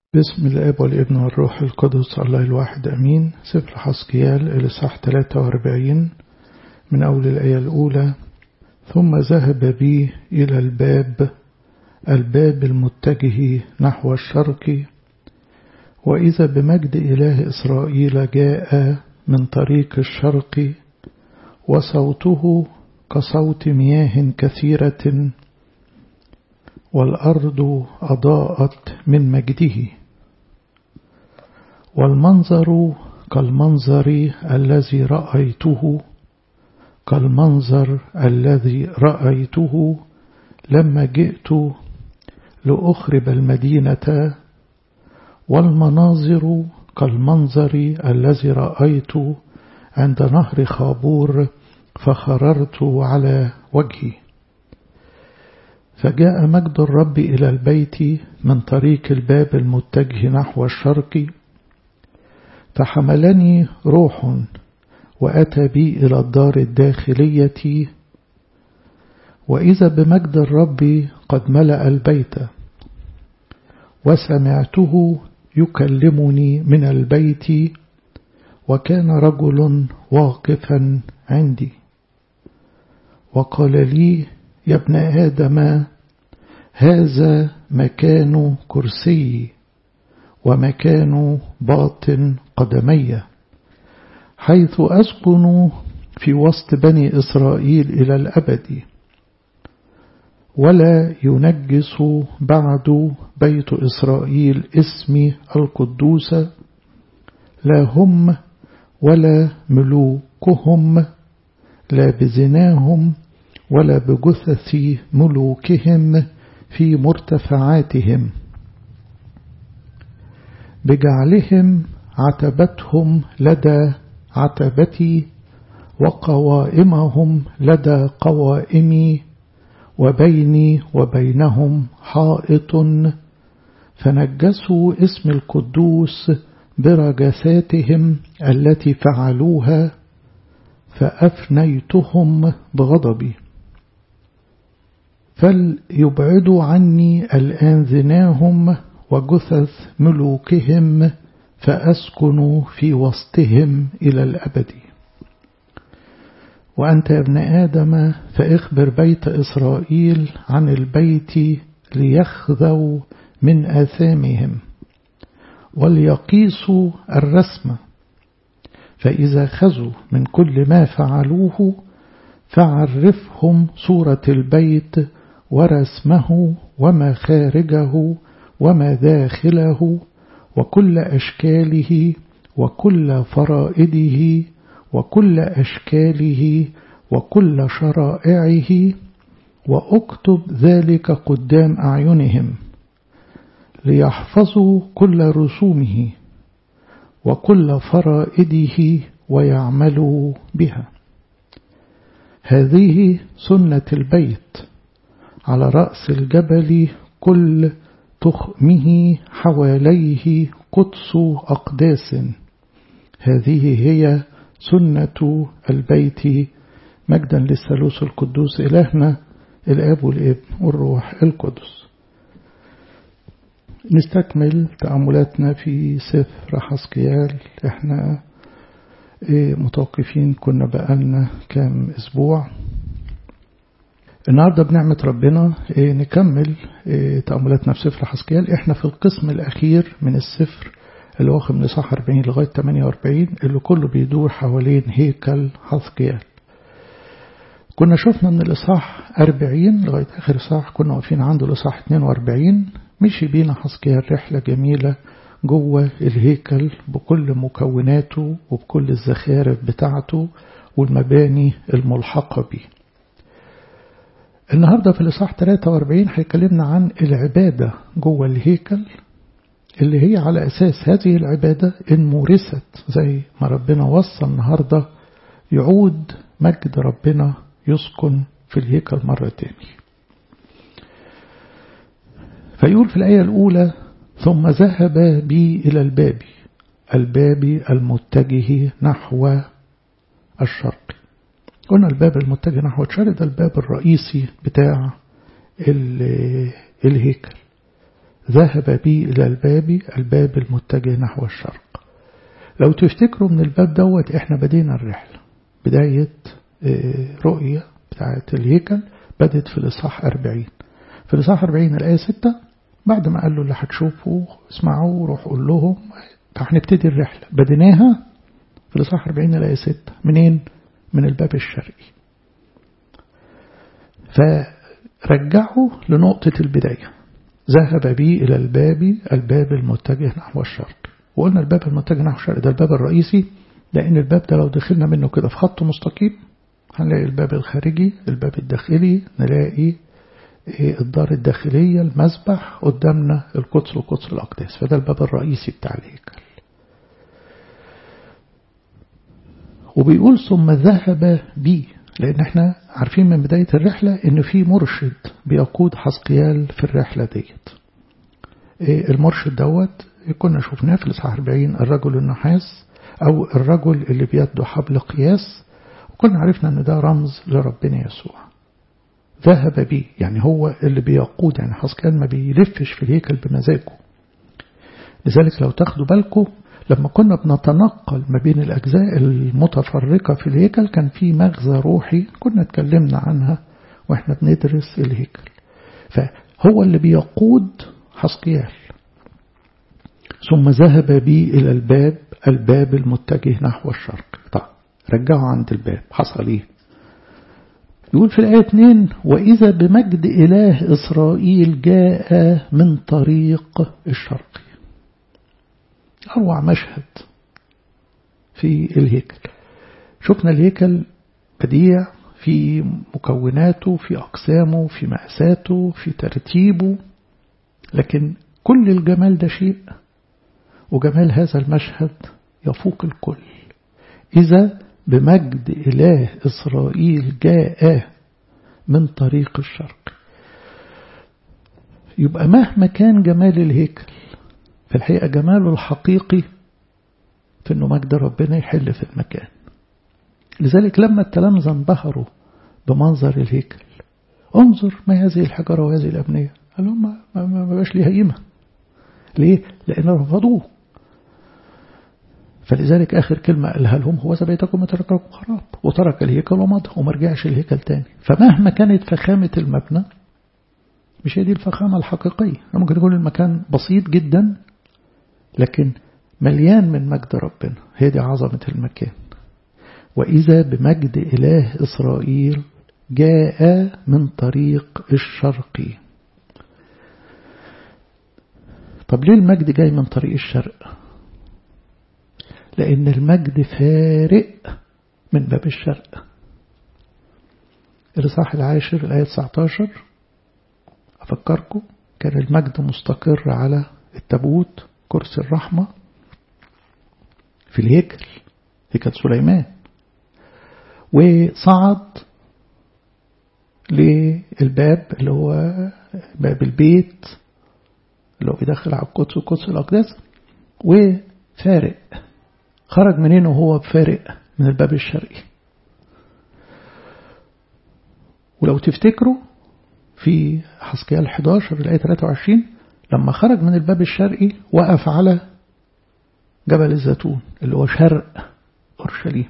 باسم الاب والابن والروح القدس الله الواحد امين سفر حسكيال الاصحاح 43 من اول الايه الاولى ثم ذهب بي الى الباب الباب المتجه نحو الشرق واذا بمجد اله اسرائيل جاء من طريق الشرق وصوته كصوت مياه كثيره والأرض أضاءت من مجده والمنظر كالمنظر الذي رأيته كالمنظر الذي رأيته لما جئت لأخرب المدينة والمناظر كالمنظر الذي رأيت عند نهر خابور فخررت على وجهي فجاء مجد الرب إلى البيت من طريق الباب المتجه نحو الشرق فحملني روح وأتى بي إلى الدار الداخلية وإذا بمجد الرب قد ملأ البيت وسمعته يكلمني من البيت وكان رجل واقفا عندي وقال لي يا ابن آدم هذا مكان كرسي ومكان باطن قدمي حيث أسكن في وسط بني إسرائيل إلى الأبد ولا ينجس بعد بيت إسرائيل اسمي القدوس لا هم ولا ملوكهم لا بزناهم ولا بجثث ملوكهم في مرتفعاتهم بجعلهم عتبتهم لدى عتبتي وقوائمهم لدى قوائمي وبيني وبينهم حائط فنجسوا اسم القدوس برجساتهم التي فعلوها فأفنيتهم بغضبي فليبعدوا عني الآن زناهم وجثث ملوكهم فأسكن في وسطهم إلى الأبد وأنت يا ابن آدم فاخبر بيت إسرائيل عن البيت ليخذوا من آثامهم وليقيسوا الرسم فإذا خذوا من كل ما فعلوه فعرفهم صورة البيت ورسمه وما خارجه وما داخله وكل أشكاله وكل فرائده وكل أشكاله وكل شرائعه وأكتب ذلك قدام أعينهم ليحفظوا كل رسومه وكل فرائده ويعملوا بها هذه سنة البيت على رأس الجبل كل تخمه حواليه قدس أقداس هذه هي سنة البيت مجدا للثالوث القدوس إلهنا الآب والابن والروح القدس نستكمل تأملاتنا في سفر حسكيال احنا متوقفين كنا بقالنا كام اسبوع النهارده بنعمة ربنا نكمل تأملاتنا في سفر حسكيال احنا في القسم الأخير من السفر اللي واخد من إصحاح 40 لغاية 48 اللي كله بيدور حوالين هيكل حسكيال كنا شفنا من الإصحاح 40 لغاية آخر إصحاح كنا واقفين عنده الإصحاح 42 مشي بينا حسكيال رحلة جميلة جوه الهيكل بكل مكوناته وبكل الزخارف بتاعته والمباني الملحقة بيه النهاردة في الإصحاح 43 هيكلمنا عن العبادة جوه الهيكل اللي هي على أساس هذه العبادة إن مورست زي ما ربنا وصى النهاردة يعود مجد ربنا يسكن في الهيكل مرة تاني فيقول في الآية الأولى ثم ذهب بي إلى الباب الباب المتجه نحو الشرق قلنا الباب المتجه نحو الشرق ده الباب الرئيسي بتاع الهيكل ذهب بي إلى الباب الباب المتجه نحو الشرق لو تفتكروا من الباب دوت احنا بدينا الرحلة بداية رؤية بتاعة الهيكل بدت في الإصحاح 40 في الإصحاح 40 الآية 6 بعد ما قال له اللي هتشوفوا اسمعوا روح قول لهم هنبتدي الرحلة بديناها في الإصحاح 40 الآية 6 منين؟ من الباب الشرقي فرجعوا لنقطة البداية ذهب بي إلى الباب الباب المتجه نحو الشرق وقلنا الباب المتجه نحو الشرق ده الباب الرئيسي لأن الباب ده لو دخلنا منه كده في خط مستقيم هنلاقي الباب الخارجي الباب الداخلي نلاقي الدار الداخلية المسبح قدامنا القدس وقدس الأقداس فده الباب الرئيسي بتاع الهيكل وبيقول ثم ذهب بي لأن احنا عارفين من بداية الرحلة ان في مرشد بيقود حسقيال في الرحلة ديت المرشد دوت كنا شفناه في الإصحاح 40 الرجل النحاس أو الرجل اللي بيده حبل قياس وكنا عرفنا ان ده رمز لربنا يسوع ذهب بي يعني هو اللي بيقود يعني حسقيال ما بيلفش في الهيكل بمزاجه لذلك لو تاخدوا بالكم لما كنا بنتنقل ما بين الأجزاء المتفرقة في الهيكل كان في مغزى روحي كنا اتكلمنا عنها واحنا بندرس الهيكل فهو اللي بيقود حسقيال ثم ذهب بي إلى الباب الباب المتجه نحو الشرق طيب رجعوا عند الباب حصل ايه يقول في الآية 2 وإذا بمجد إله إسرائيل جاء من طريق الشرق أروع مشهد في الهيكل شفنا الهيكل بديع في مكوناته في أقسامه في مأساته في ترتيبه لكن كل الجمال ده شيء وجمال هذا المشهد يفوق الكل إذا بمجد إله إسرائيل جاء من طريق الشرق يبقى مهما كان جمال الهيكل في الحقيقة جماله الحقيقي في أنه مجد ربنا يحل في المكان لذلك لما التلامذة انبهروا بمنظر الهيكل انظر ما هذه الحجرة وهذه الأبنية قال لهم ما, ما, ما, ما بقاش ليها قيمة ليه؟ لأن رفضوه فلذلك آخر كلمة قالها لهم هو بيتكم ترك لكم خراب وترك الهيكل ومضى وما رجعش الهيكل تاني فمهما كانت فخامة المبنى مش هي دي الفخامة الحقيقية ممكن يكون المكان بسيط جدا لكن مليان من مجد ربنا هي دي عظمة المكان وإذا بمجد إله إسرائيل جاء من طريق الشرق طب ليه المجد جاي من طريق الشرق لأن المجد فارق من باب الشرق الإصحاح العاشر الآية 19 أفكركم كان المجد مستقر على التابوت كرسي الرحمة في الهيكل هيكل سليمان وصعد للباب اللي هو باب البيت اللي هو بيدخل على القدس وقدس الأقداس وفارق خرج منين وهو فارق من الباب الشرقي ولو تفتكروا في حسكيال 11 الآية 23 لما خرج من الباب الشرقي وقف على جبل الزيتون اللي هو شرق أورشليم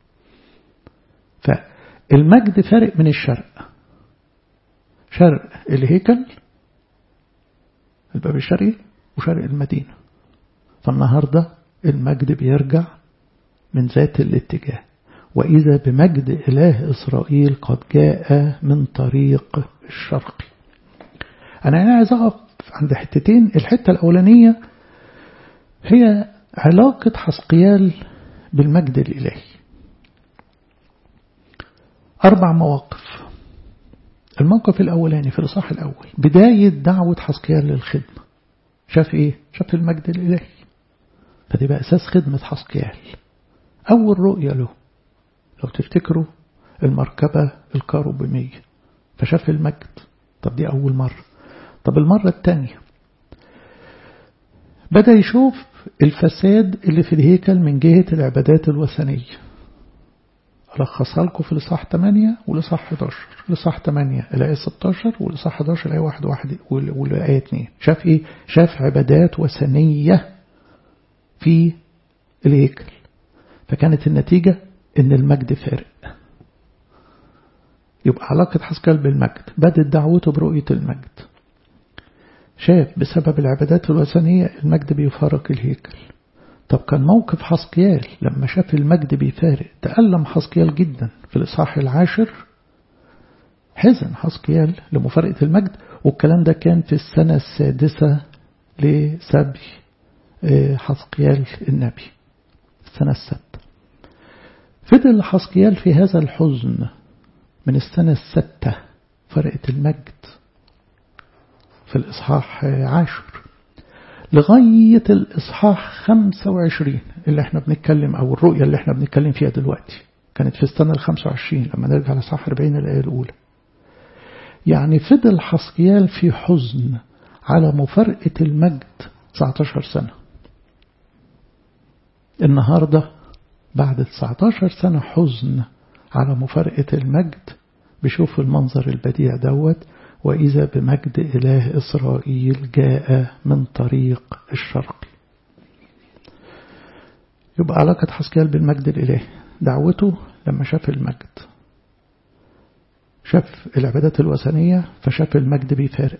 فالمجد فارق من الشرق شرق الهيكل الباب الشرقي وشرق المدينة فالنهاردة المجد بيرجع من ذات الاتجاه وإذا بمجد إله إسرائيل قد جاء من طريق الشرق أنا هنا عايز أقف عند حتتين الحتة الأولانية هي علاقة حسقيال بالمجد الإلهي أربع مواقف الموقف الأولاني في الإصحاح الأول بداية دعوة حسقيال للخدمة شاف إيه؟ شاف المجد الإلهي فدي بقى أساس خدمة حسقيال أول رؤية له لو تفتكروا المركبة الكاروبيمية فشاف المجد طب دي أول مرة طب المرة الثانية بدأ يشوف الفساد اللي في الهيكل من جهة العبادات الوثنية ألخصها لكم في الإصحاح 8 والإصحاح 11 الإصحاح 8 الآية 16 والإصحاح 11 الآية 1 1 والآية 2 شاف إيه؟ شاف عبادات وثنية في الهيكل فكانت النتيجة إن المجد فارق يبقى علاقة حسكال بالمجد بدت دعوته برؤية المجد شاف بسبب العبادات الوثنية المجد بيفارق الهيكل طب كان موقف حسقيال لما شاف المجد بيفارق تألم حسقيال جدا في الإصحاح العاشر حزن حسقيال لمفارقة المجد والكلام ده كان في السنة السادسة لسبي حسقيال النبي السنة السادسة فضل حسقيال في هذا الحزن من السنة الستة فرقة المجد في الإصحاح عاشر لغاية الإصحاح 25 اللي احنا بنتكلم أو الرؤية اللي احنا بنتكلم فيها دلوقتي كانت في السنة ال 25 لما نرجع لصح 40 الآية الأولى يعني فضل حسقيال في حزن على مفارقة المجد 19 سنة النهاردة بعد 19 سنة حزن على مفارقة المجد بشوف المنظر البديع دوت وإذا بمجد إله إسرائيل جاء من طريق الشرق يبقى علاقة حسكيال بالمجد الإلهي دعوته لما شاف المجد شاف العبادات الوثنية فشاف المجد بيفارق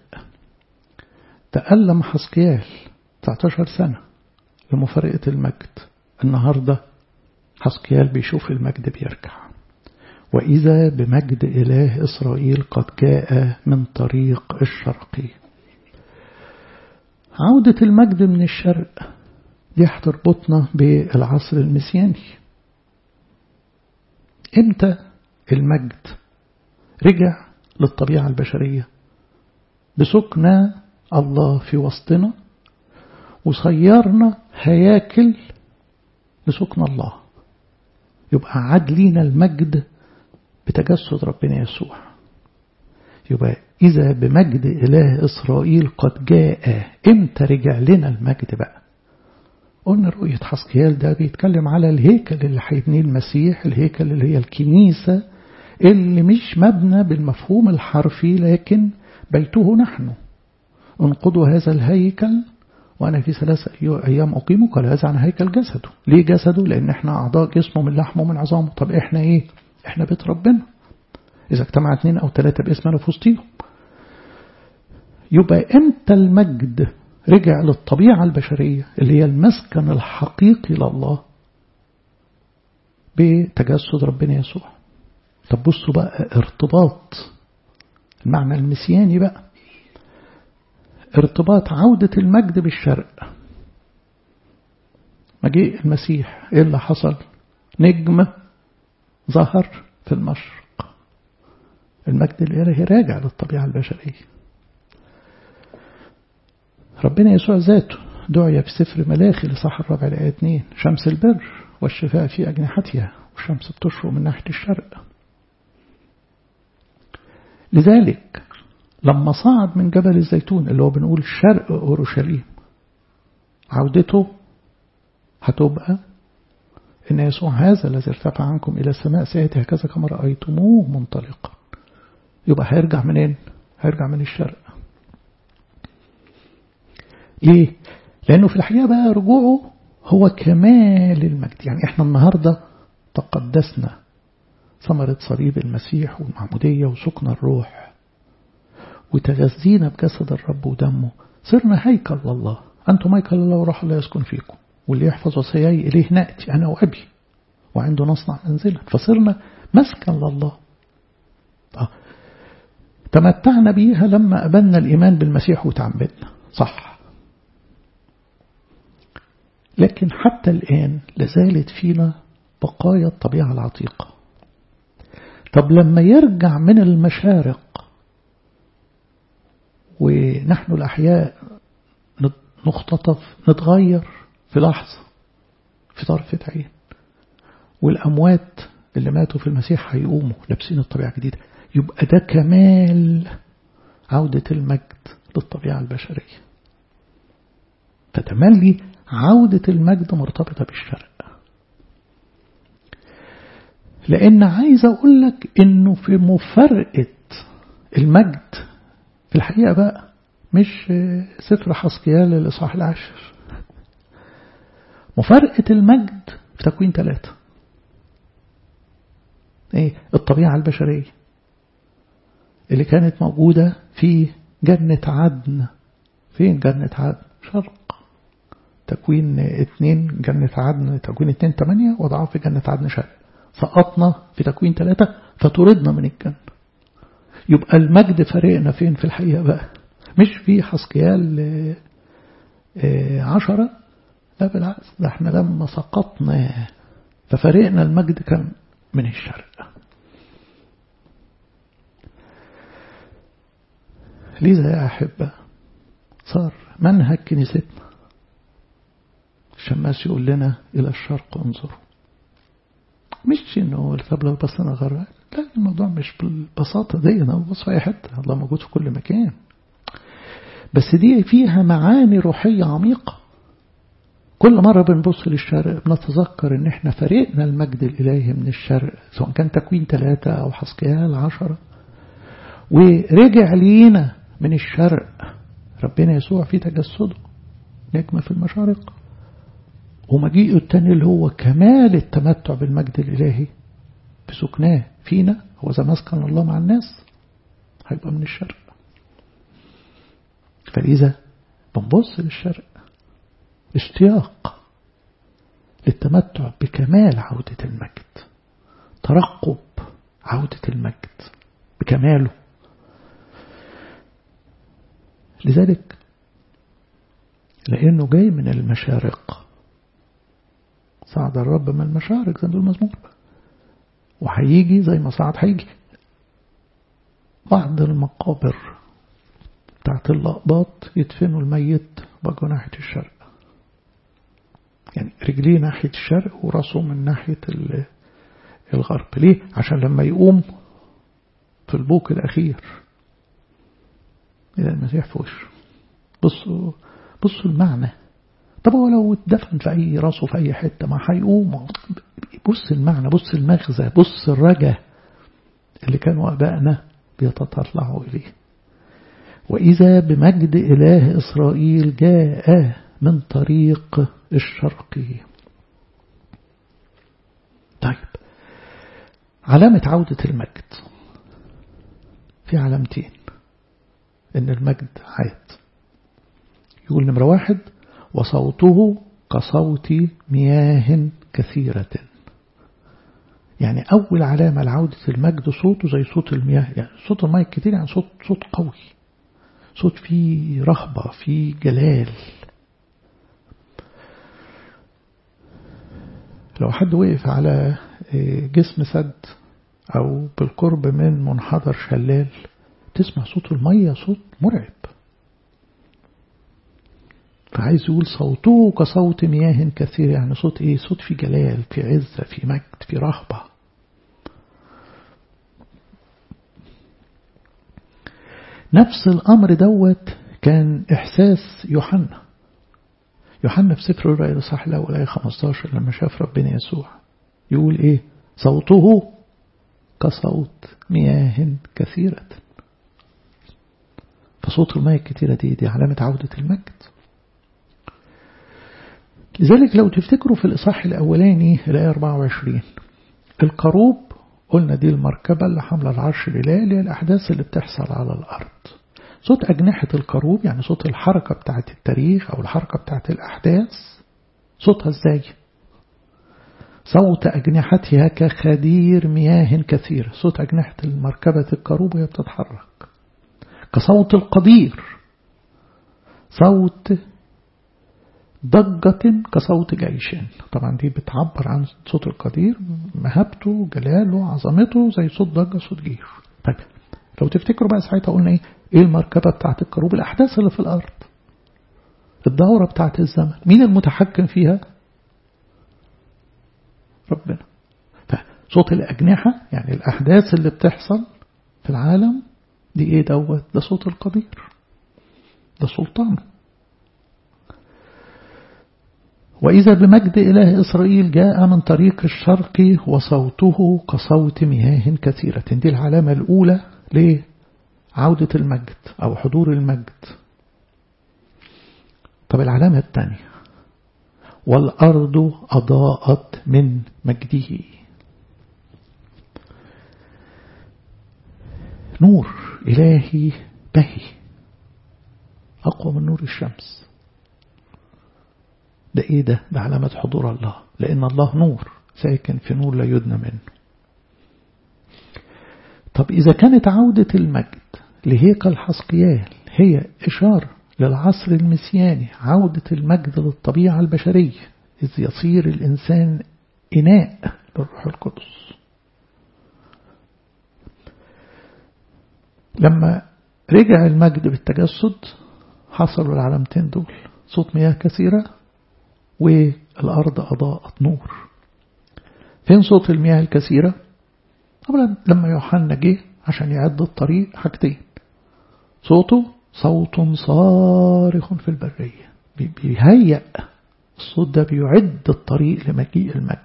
تألم حسكيال 19 سنة لمفارقة المجد النهاردة حسكيال بيشوف المجد بيرجع وإذا بمجد إله إسرائيل قد جاء من طريق الشرق عودة المجد من الشرق دي هتربطنا بالعصر المسياني امتى المجد رجع للطبيعة البشرية بسكنى الله في وسطنا وصيرنا هياكل لسكن الله يبقى عاد لينا المجد بتجسد ربنا يسوع يبقى إذا بمجد إله إسرائيل قد جاء إمتى رجع لنا المجد بقى قلنا رؤية حسكيال ده بيتكلم على الهيكل اللي هيبنيه المسيح الهيكل اللي هي الكنيسة اللي مش مبنى بالمفهوم الحرفي لكن بيته نحن انقضوا هذا الهيكل وأنا في ثلاثة أيام أقيمه قال هذا عن هيكل جسده ليه جسده لأن احنا أعضاء جسمه من لحمه ومن عظامه طب احنا ايه احنا بيت ربنا إذا اجتمع اثنين أو ثلاثة باسمنا في وسطيهم يبقى امتى المجد رجع للطبيعة البشرية اللي هي المسكن الحقيقي لله بتجسد ربنا يسوع طب بصوا بقى ارتباط المعنى المسياني بقى ارتباط عودة المجد بالشرق مجيء المسيح ايه اللي حصل نجم ظهر في المشرق المجد الإلهي راجع للطبيعة البشرية ربنا يسوع ذاته دعي في سفر ملاخي لصح الرابع الآية 2 شمس البر والشفاء في أجنحتها والشمس بتشرق من ناحية الشرق لذلك لما صعد من جبل الزيتون اللي هو بنقول شرق أورشليم عودته هتبقى إن يسوع هذا الذي ارتفع عنكم إلى السماء سيأتي هكذا كما رأيتموه منطلقا يبقى هيرجع منين؟ هيرجع من الشرق ليه؟ لأنه في الحقيقة بقى رجوعه هو كمال المجد يعني احنا النهاردة تقدسنا ثمرة صليب المسيح والمعمودية وسكن الروح وتغذينا بجسد الرب ودمه صرنا هيكل لله أنتم هيكل الله وروح الله يسكن فيكم واللي يحفظ وصاياي إليه نأتي أنا وأبي وعنده نصنع منزلا فصرنا مسكن لله آه. تمتعنا بيها لما أبنا الإيمان بالمسيح وتعبدنا صح لكن حتى الآن لازالت فينا بقايا الطبيعة العتيقة طب لما يرجع من المشارق ونحن الأحياء نختطف نتغير في لحظة في طرفة عين والأموات اللي ماتوا في المسيح هيقوموا لابسين الطبيعة الجديدة يبقى ده كمال عودة المجد للطبيعة البشرية فتملي عودة المجد مرتبطة بالشرق لأن عايز أقول لك إنه في مفارقة المجد في الحقيقة بقى مش سفر حسقيال الإصحاح العاشر مفارقة المجد في تكوين ثلاثة ايه الطبيعة البشرية اللي كانت موجودة في جنة عدن فين جنة عدن شرق تكوين اتنين جنة عدن تكوين اتنين تمانية وضعها في جنة عدن شرق سقطنا في تكوين ثلاثة فطردنا من الجنة يبقى المجد فرقنا فين في الحقيقة بقى مش في حسقيال عشرة لا بالعكس ده احنا لما سقطنا ففرقنا المجد كان من الشرق لذا يا أحبة صار منهج كنيستنا الشماس يقول لنا إلى الشرق انظروا مش انه طب لو بصينا غرب لا الموضوع مش بالبساطة دي انا ببص في اي حتة الله موجود في كل مكان بس دي فيها معاني روحية عميقة كل مرة بنبص للشرق بنتذكر ان احنا فريقنا المجد الالهي من الشرق سواء كان تكوين ثلاثة او حسقيال عشرة ورجع لينا من الشرق ربنا يسوع في تجسده نجمة في المشارق ومجيئه التاني اللي هو كمال التمتع بالمجد الإلهي بسكناه فينا هو زي مسكن الله مع الناس هيبقى من الشرق فلذا بنبص للشرق اشتياق للتمتع بكمال عودة المجد ترقب عودة المجد بكماله لذلك لأنه جاي من المشارق صعد الرب من المشارق زي ما المزمور وهيجي زي ما صعد هيجي بعض المقابر بتاعت الأقباط يدفنوا الميت بقوا ناحية الشرق يعني رجليه ناحية الشرق وراسه من ناحية الغرب ليه؟ عشان لما يقوم في البوك الأخير إلى المسيح في وشه بصوا بصوا المعنى طب هو لو اتدفن في أي راسه في أي حتة ما هيقوم بص المعنى بص المغزى بص الرجا اللي كانوا أبائنا بيتطلعوا إليه وإذا بمجد إله إسرائيل جاء من طريق الشرقي طيب علامة عودة المجد في علامتين إن المجد عاد يقول نمرة واحد وصوته كصوت مياه كثيرة يعني أول علامة لعودة المجد صوته زي صوت المياه يعني صوت المياه كتير يعني صوت صوت قوي صوت فيه رهبة فيه جلال لو حد وقف على جسم سد أو بالقرب من منحدر شلال تسمع صوت المية صوت مرعب فعايز يقول صوته كصوت مياه كثير يعني صوت ايه صوت في جلال في عزة في مجد في رهبة نفس الأمر دوت كان إحساس يوحنا يوحنا في سفر الرؤيا الإصحاح الأول آية 15 لما شاف ربنا يسوع يقول إيه صوته كصوت مياه كثيرة فصوت المياه الكثيرة دي دي علامة عودة المجد لذلك لو تفتكروا في الإصحاح الأولاني الآية 24 القروب قلنا دي المركبة اللي حاملة العرش الإلهي اللي هي الأحداث اللي بتحصل على الأرض صوت أجنحة القروب يعني صوت الحركة بتاعت التاريخ أو الحركة بتاعت الأحداث صوتها ازاي صوت أجنحتها كخدير مياه كثير صوت أجنحة المركبة القروب وهي بتتحرك كصوت القدير صوت ضجة كصوت جيش طبعا دي بتعبر عن صوت القدير مهابته جلاله عظمته زي صوت ضجة صوت جيش طيب لو تفتكروا بقى ساعتها قلنا ايه ايه المركبة بتاعت الكروب الاحداث اللي في الارض الدورة بتاعت الزمن مين المتحكم فيها ربنا فصوت الأجنحة يعني الأحداث اللي بتحصل في العالم دي ايه دوت ده صوت القدير ده سلطانه وإذا بمجد إله إسرائيل جاء من طريق الشرق وصوته كصوت مياه كثيرة دي العلامة الأولى لعودة المجد أو حضور المجد طب العلامة الثانية والأرض أضاءت من مجده نور إلهي بهي أقوى من نور الشمس ده إيه ده؟ ده علامة حضور الله لأن الله نور ساكن في نور لا يدنى منه طب إذا كانت عودة المجد لهيكل حسقيال هي إشارة للعصر المسياني عودة المجد للطبيعة البشرية إذ يصير الإنسان إناء للروح القدس لما رجع المجد بالتجسد حصلوا العلامتين دول صوت مياه كثيرة والأرض أضاءت نور فين صوت المياه الكثيرة أولا لما يوحنا جه عشان يعد الطريق حاجتين صوته صوت صارخ في البرية بيهيأ الصوت ده بيعد الطريق لمجيء المجد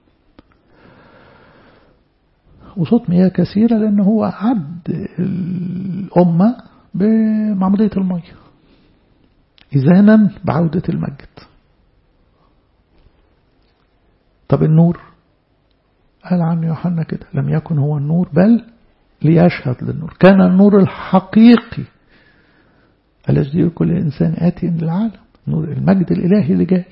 وصوت مياه كثيرة لأن هو عد الأمة بمعمودية المية إذانا بعودة المجد طب النور قال عنه يوحنا كده لم يكن هو النور بل ليشهد للنور كان النور الحقيقي الذي كل إنسان آتي للعالم نور المجد الإلهي اللي جاي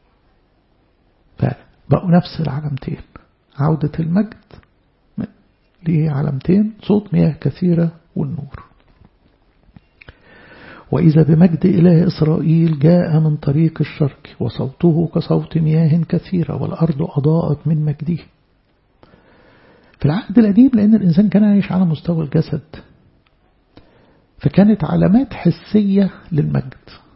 فبقوا نفس العلامتين عودة المجد ليه علامتين صوت مياه كثيرة والنور وإذا بمجد إله إسرائيل جاء من طريق الشرق وصوته كصوت مياه كثيرة والأرض أضاءت من مجده في العهد القديم لأن الإنسان كان عايش على مستوى الجسد فكانت علامات حسية للمجد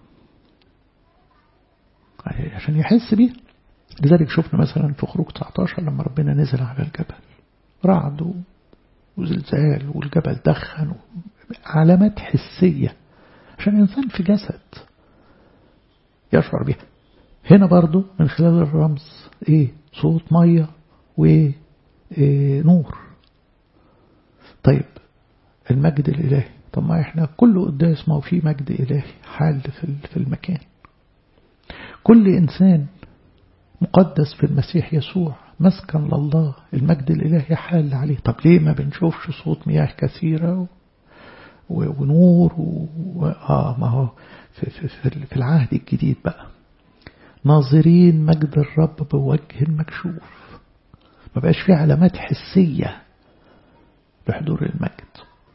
عشان يحس بيه لذلك شفنا مثلا في خروج 19 لما ربنا نزل على الجبل رعد وزلزال والجبل دخن علامات حسية عشان الإنسان في جسد يشعر بها هنا برضو من خلال الرمز ايه صوت مية ونور طيب المجد الإلهي طب ما احنا كل قداس ما هو فيه مجد إلهي حال في المكان كل إنسان مقدس في المسيح يسوع مسكن لله المجد الإلهي حال عليه طب ليه ما بنشوفش صوت مياه كثيرة ونور و... آه ما هو في, في, في, في العهد الجديد بقى ناظرين مجد الرب بوجه مكشوف ما بقاش فيه علامات حسية لحضور المجد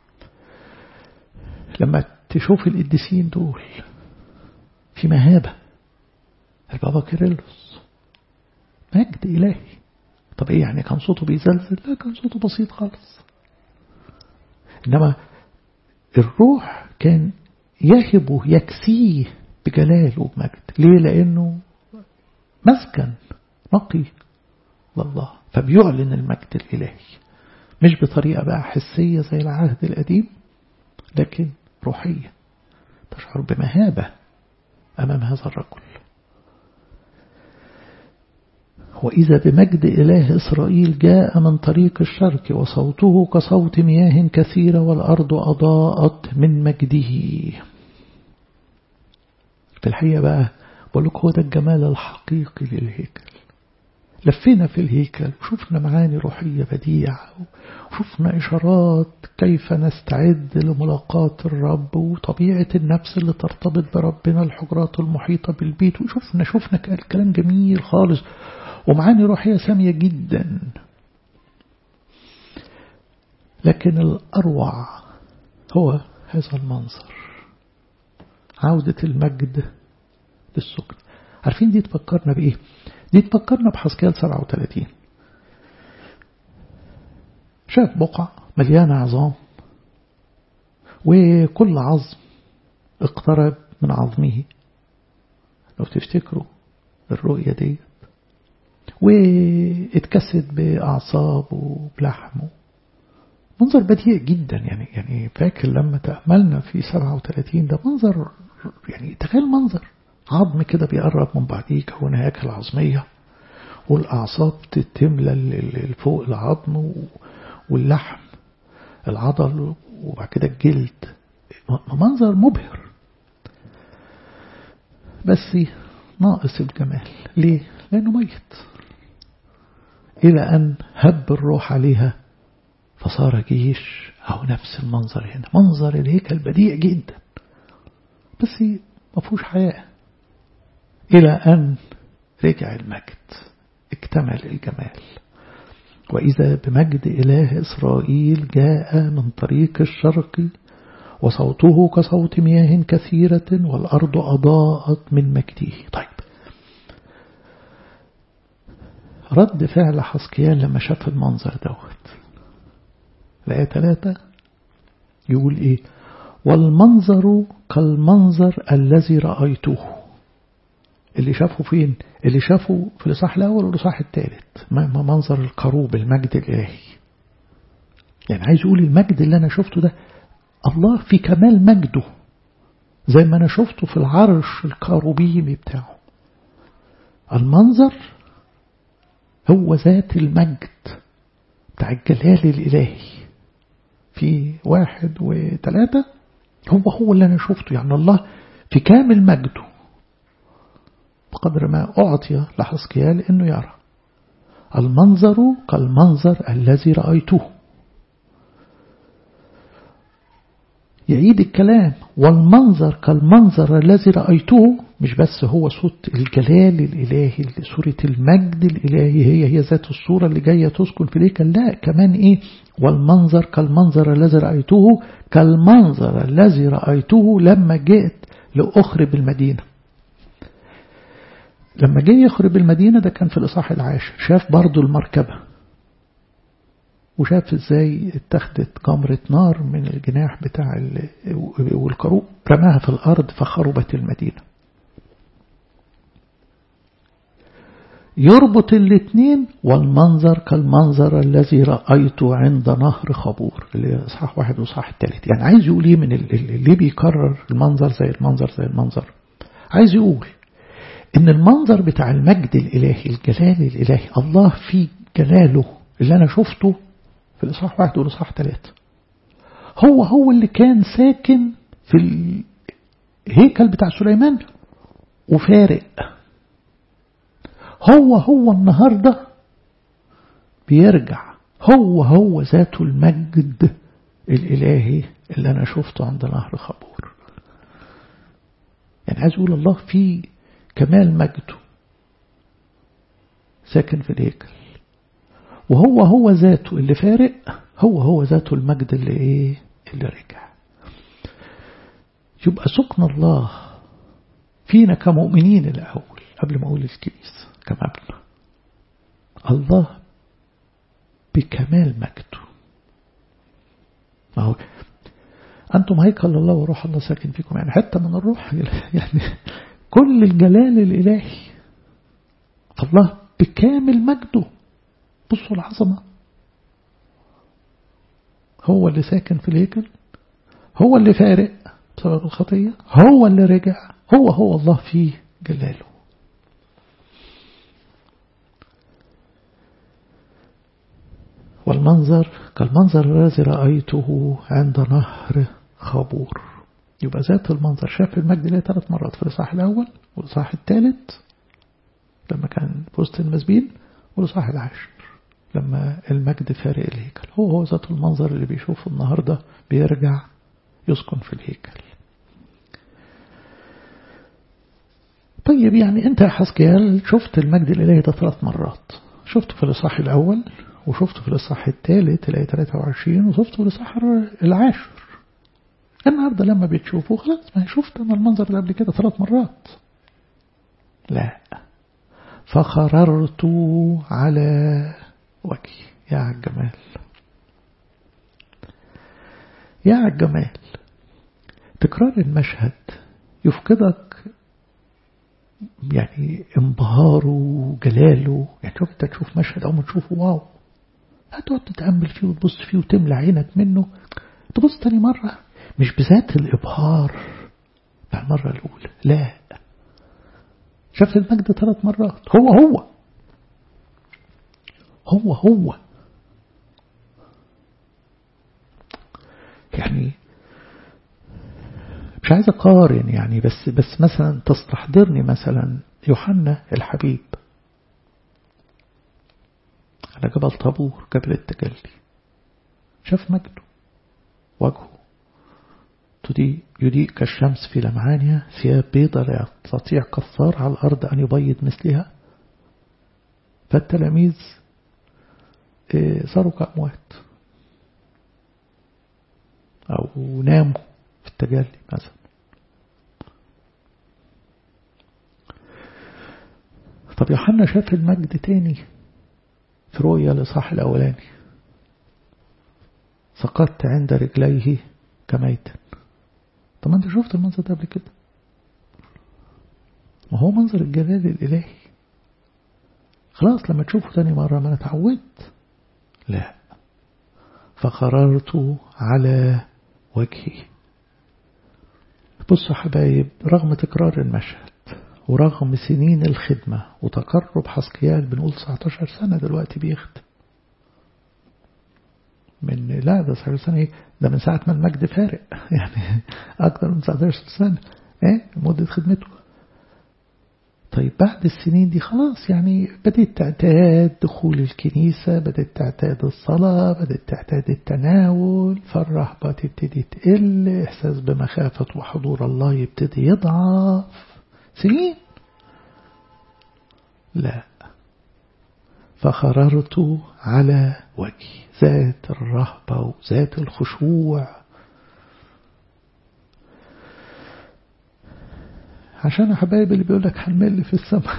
لما تشوف القديسين دول في مهابة البابا كيرلس مجد إلهي طب إيه يعني كان صوته بيزلزل لا كان صوته بسيط خالص إنما الروح كان يهبه يكسيه بجلال وبمجد ليه لأنه مسكن نقي لله فبيعلن المجد الإلهي مش بطريقة بقى حسية زي العهد القديم لكن روحية تشعر بمهابة أمام هذا الرجل وإذا بمجد إله إسرائيل جاء من طريق الشرق وصوته كصوت مياه كثيرة والأرض أضاءت من مجده في الحقيقة بقى بقولك هو ده الجمال الحقيقي للهيكل لفينا في الهيكل وشفنا معاني روحية بديعة وشفنا إشارات كيف نستعد لملاقاة الرب وطبيعة النفس اللي ترتبط بربنا الحجرات المحيطة بالبيت وشفنا شفنا كلام جميل خالص ومعاني روحية سامية جدا لكن الأروع هو هذا المنظر عودة المجد للسكن عارفين دي تفكرنا بإيه دي تفكرنا بحسكيال 37 شاف بقع مليانة عظام وكل عظم اقترب من عظمه لو تفتكروا الرؤية دي واتكسد بأعصاب وبلحمه منظر بديع جدا يعني يعني فاكر لما تأملنا في 37 ده منظر يعني تخيل منظر عظم كده بيقرب من بعضيه كون هياكل عظمية والأعصاب تملى فوق العظم واللحم العضل وبعد كده الجلد منظر مبهر بس ناقص الجمال ليه؟ لأنه ميت إلى أن هب الروح عليها فصار جيش أو نفس المنظر هنا منظر الهيكل بديع جدا بس ما فيهوش حياة إلى أن رجع المجد اكتمل الجمال وإذا بمجد إله إسرائيل جاء من طريق الشرق وصوته كصوت مياه كثيرة والأرض أضاءت من مجده طيب رد فعل حسكيان لما شاف المنظر دوت الآية ثلاثة يقول إيه والمنظر كالمنظر الذي رأيته اللي شافه فين اللي شافه في الإصحاح الأول والإصحاح الثالث منظر الكروب المجد الإلهي يعني عايز يقول المجد اللي أنا شفته ده الله في كمال مجده زي ما أنا شفته في العرش الكروبيمي بتاعه المنظر هو ذات المجد بتاع الجلال الإلهي في واحد وثلاثة هو هو اللي أنا شفته يعني الله في كامل مجده بقدر ما أعطي لحسكيال أنه يرى المنظر كالمنظر الذي رأيته يعيد الكلام والمنظر كالمنظر الذي رأيته مش بس هو صوت الجلال الإلهي صورة المجد الإلهي هي هي ذات الصورة اللي جاية تسكن في ليك لا كمان إيه والمنظر كالمنظر الذي رأيته كالمنظر الذي رأيته لما جئت لأخرب المدينة لما جه يخرب المدينة ده كان في الإصحاح العاشر شاف برضو المركبة وشاف ازاي اتخذت جمرة نار من الجناح بتاع والكروب رماها في الأرض فخربت المدينة يربط الاثنين والمنظر كالمنظر الذي رأيته عند نهر خبور اللي اصحاح واحد واصحاح الثالث يعني عايز يقول ايه من اللي بيكرر المنظر زي المنظر زي المنظر عايز يقول ان المنظر بتاع المجد الالهي الجلال الالهي الله في جلاله اللي انا شفته في الاصحاح واحد والاصحاح ثلاثة هو هو اللي كان ساكن في الهيكل بتاع سليمان وفارق هو هو النهاردة بيرجع هو هو ذاته المجد الإلهي اللي أنا شفته عند نهر خبور يعني عايز أقول الله في كمال مجده ساكن في الهيكل وهو هو ذاته اللي فارق هو هو ذاته المجد اللي ايه اللي رجع يبقى سكن الله فينا كمؤمنين الأول قبل ما أقول الكنيسة كمبنى الله بكمال مجده ما هو أنتم هيكل الله وروح الله ساكن فيكم يعني حتى من الروح يعني كل الجلال الإلهي الله بكامل مجده بصوا العظمة هو اللي ساكن في الهيكل هو اللي فارق بسبب الخطية هو اللي رجع هو هو الله فيه جلاله والمنظر كالمنظر الذي رأيته عند نهر خابور يبقى ذات المنظر شاف المجد ليه ثلاث مرات في الإصحاح الأول والإصحاح الثالث لما كان في وسط المسبين والإصحاح العاشر لما المجد فارق الهيكل هو هو ذات المنظر اللي بيشوفه النهاردة بيرجع يسكن في الهيكل طيب يعني انت يا حسكيال شفت المجد الإلهي ده ثلاث مرات شفته في الإصحاح الأول وشفته في الإصحاح الثالث الآية 23 وشفته في الإصحاح العاشر النهاردة لما بتشوفوه خلاص ما شفت أنا المنظر ده قبل كده ثلاث مرات لا فخررت على وجهي يا عالجمال يا عالجمال تكرار المشهد يفقدك يعني انبهاره وجلاله يعني شوف انت تشوف مشهد او ما تشوفه واو هتقعد تتأمل فيه وتبص فيه وتملى عينك منه تبص تاني مرة مش بذات الإبهار بتاع المرة الأولى لا شاف المجد ثلاث مرات هو هو هو هو يعني مش عايز أقارن يعني بس بس مثلا تستحضرني مثلا يوحنا الحبيب على جبل طابور جبل التجلي شاف مجده وجهه تضيء يضيء كالشمس في لمعانها ثياب بيضة لا يستطيع كفار على الأرض أن يبيض مثلها فالتلاميذ صاروا كأموات أو ناموا في التجلي مثلا طب يوحنا شاف المجد تاني في رؤيا الإصحاح الأولاني سقطت عند رجليه كميتا طب ما انت شفت المنظر ده قبل كده ما هو منظر الجلال الإلهي خلاص لما تشوفه تاني مرة ما انا اتعودت لا فقررت على وجهي بصوا حبايب رغم تكرار المشهد ورغم سنين الخدمة وتقرب حسقيال بنقول 19 سنة دلوقتي بيخدم من لا ده 19 سنة ايه ده من ساعة ما المجد فارق يعني أكثر من 19 سنة ايه مدة خدمته طيب بعد السنين دي خلاص يعني بدأت تعتاد دخول الكنيسة بدأت تعتاد الصلاة بدأت تعتاد التناول فالرهبة تبتدي تقل إحساس بمخافة وحضور الله يبتدي يضعف سنين لا فخررت على وجهي ذات الرهبة وذات الخشوع عشان يا حبايب اللي بيقول لك هنمل في السماء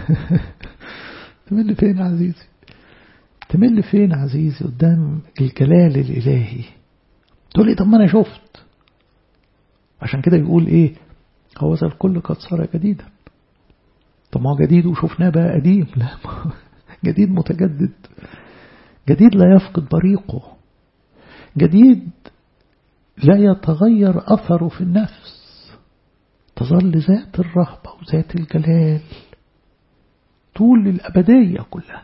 تمل فين عزيزي تمل فين عزيزي قدام الجلال الإلهي تقول لي طب ما أنا شفت عشان كده يقول إيه هو ذا الكل قد صار جديدا طب ما هو جديد وشفناه بقى قديم لا جديد متجدد جديد لا يفقد بريقه جديد لا يتغير أثره في النفس تظل ذات الرهبة وذات الجلال طول الأبدية كلها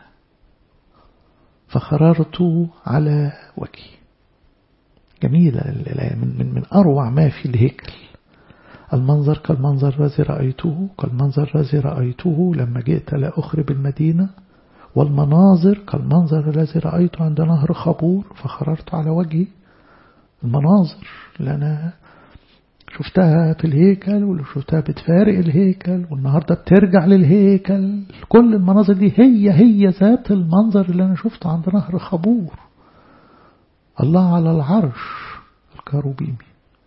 فخررت على وجهي جميلة من, من, من أروع ما في الهيكل المنظر كالمنظر الذي رأيته كالمنظر الذي رأيته لما جئت لأخرب المدينة والمناظر كالمنظر الذي رأيته عند نهر خبور فخررت على وجهي المناظر اللي أنا شفتها في الهيكل واللي شفتها بتفارق الهيكل والنهاردة بترجع للهيكل كل المناظر دي هي هي ذات المنظر اللي أنا شفته عند نهر خبور الله على العرش الكاروبيمي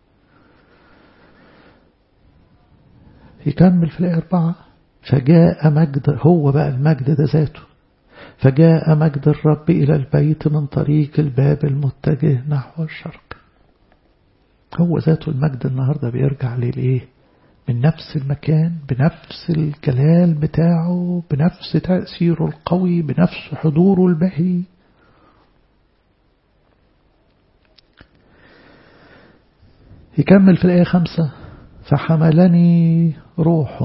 يكمل في الآية أربعة فجاء مجد هو بقى المجد ده ذاته فجاء مجد الرب إلى البيت من طريق الباب المتجه نحو الشرق هو ذاته المجد النهاردة بيرجع للإيه من نفس المكان بنفس الجلال بتاعه بنفس تأثيره القوي بنفس حضوره البهي يكمل في الآية خمسة فحملني روح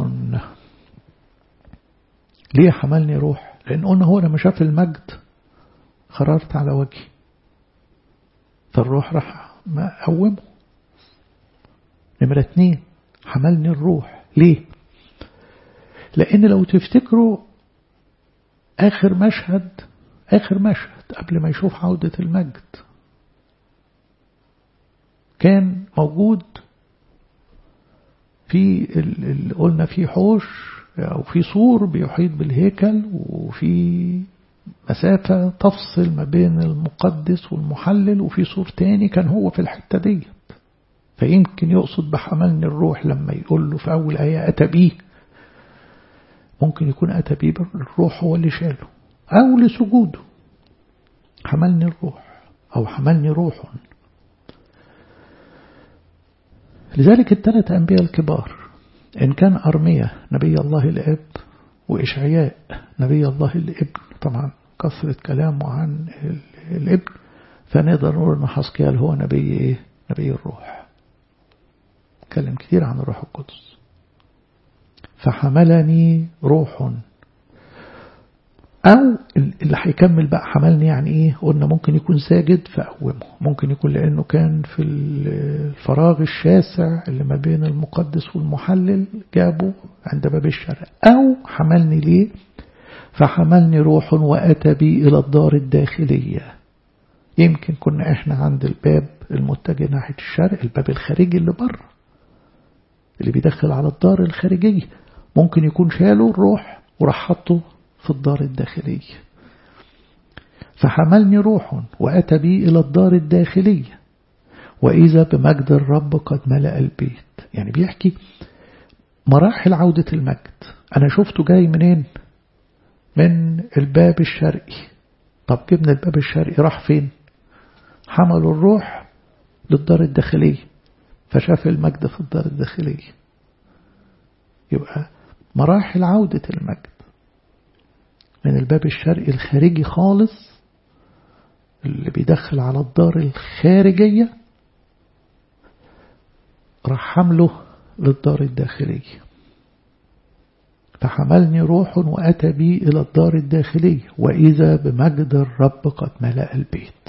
ليه حملني روح لأن قلنا هو لما شاف المجد خررت على وجهي فالروح راح قومه نمرة اتنين حملني الروح ليه لأن لو تفتكروا آخر مشهد آخر مشهد قبل ما يشوف عودة المجد كان موجود في اللي قلنا في حوش أو في سور بيحيط بالهيكل وفي مسافة تفصل ما بين المقدس والمحلل وفي سور تاني كان هو في الحتة ديت فيمكن يقصد بحملني الروح لما يقول له في أول آية أتى بيه ممكن يكون أتى بيه الروح هو اللي شاله أو لسجوده حملني الروح أو حملني روح لذلك الثلاث أنبياء الكبار إن كان أرمية نبي الله الأب وإشعياء نبي الله الابن طبعا كثرة كلامه عن الابن فنقدر نقول أن حسكيال هو نبي إيه؟ نبي الروح اتكلم كتير عن الروح القدس فحملني روح أو اللي هيكمل بقى حملني يعني إيه قلنا ممكن يكون ساجد فأقومه ممكن يكون لأنه كان في الفراغ الشاسع اللي ما بين المقدس والمحلل جابه عند باب الشرق أو حملني ليه فحملني روح وأتى بي إلى الدار الداخلية يمكن كنا إحنا عند الباب المتجه ناحية الشرق الباب الخارجي اللي بره اللي بيدخل على الدار الخارجية ممكن يكون شاله الروح وراح حطه في الدار الداخلية فحملني روح وأتى بي إلى الدار الداخلية وإذا بمجد الرب قد ملأ البيت يعني بيحكي مراحل عودة المجد أنا شفته جاي منين من الباب الشرقي طب جبنا الباب الشرقي راح فين حملوا الروح للدار الداخلية فشاف المجد في الدار الداخلية يبقى مراحل عودة المجد من الباب الشرقي الخارجي خالص اللي بيدخل على الدار الخارجية راح حمله للدار الداخلية فحملني روح وأتى بي إلى الدار الداخلية وإذا بمجد الرب قد ملأ البيت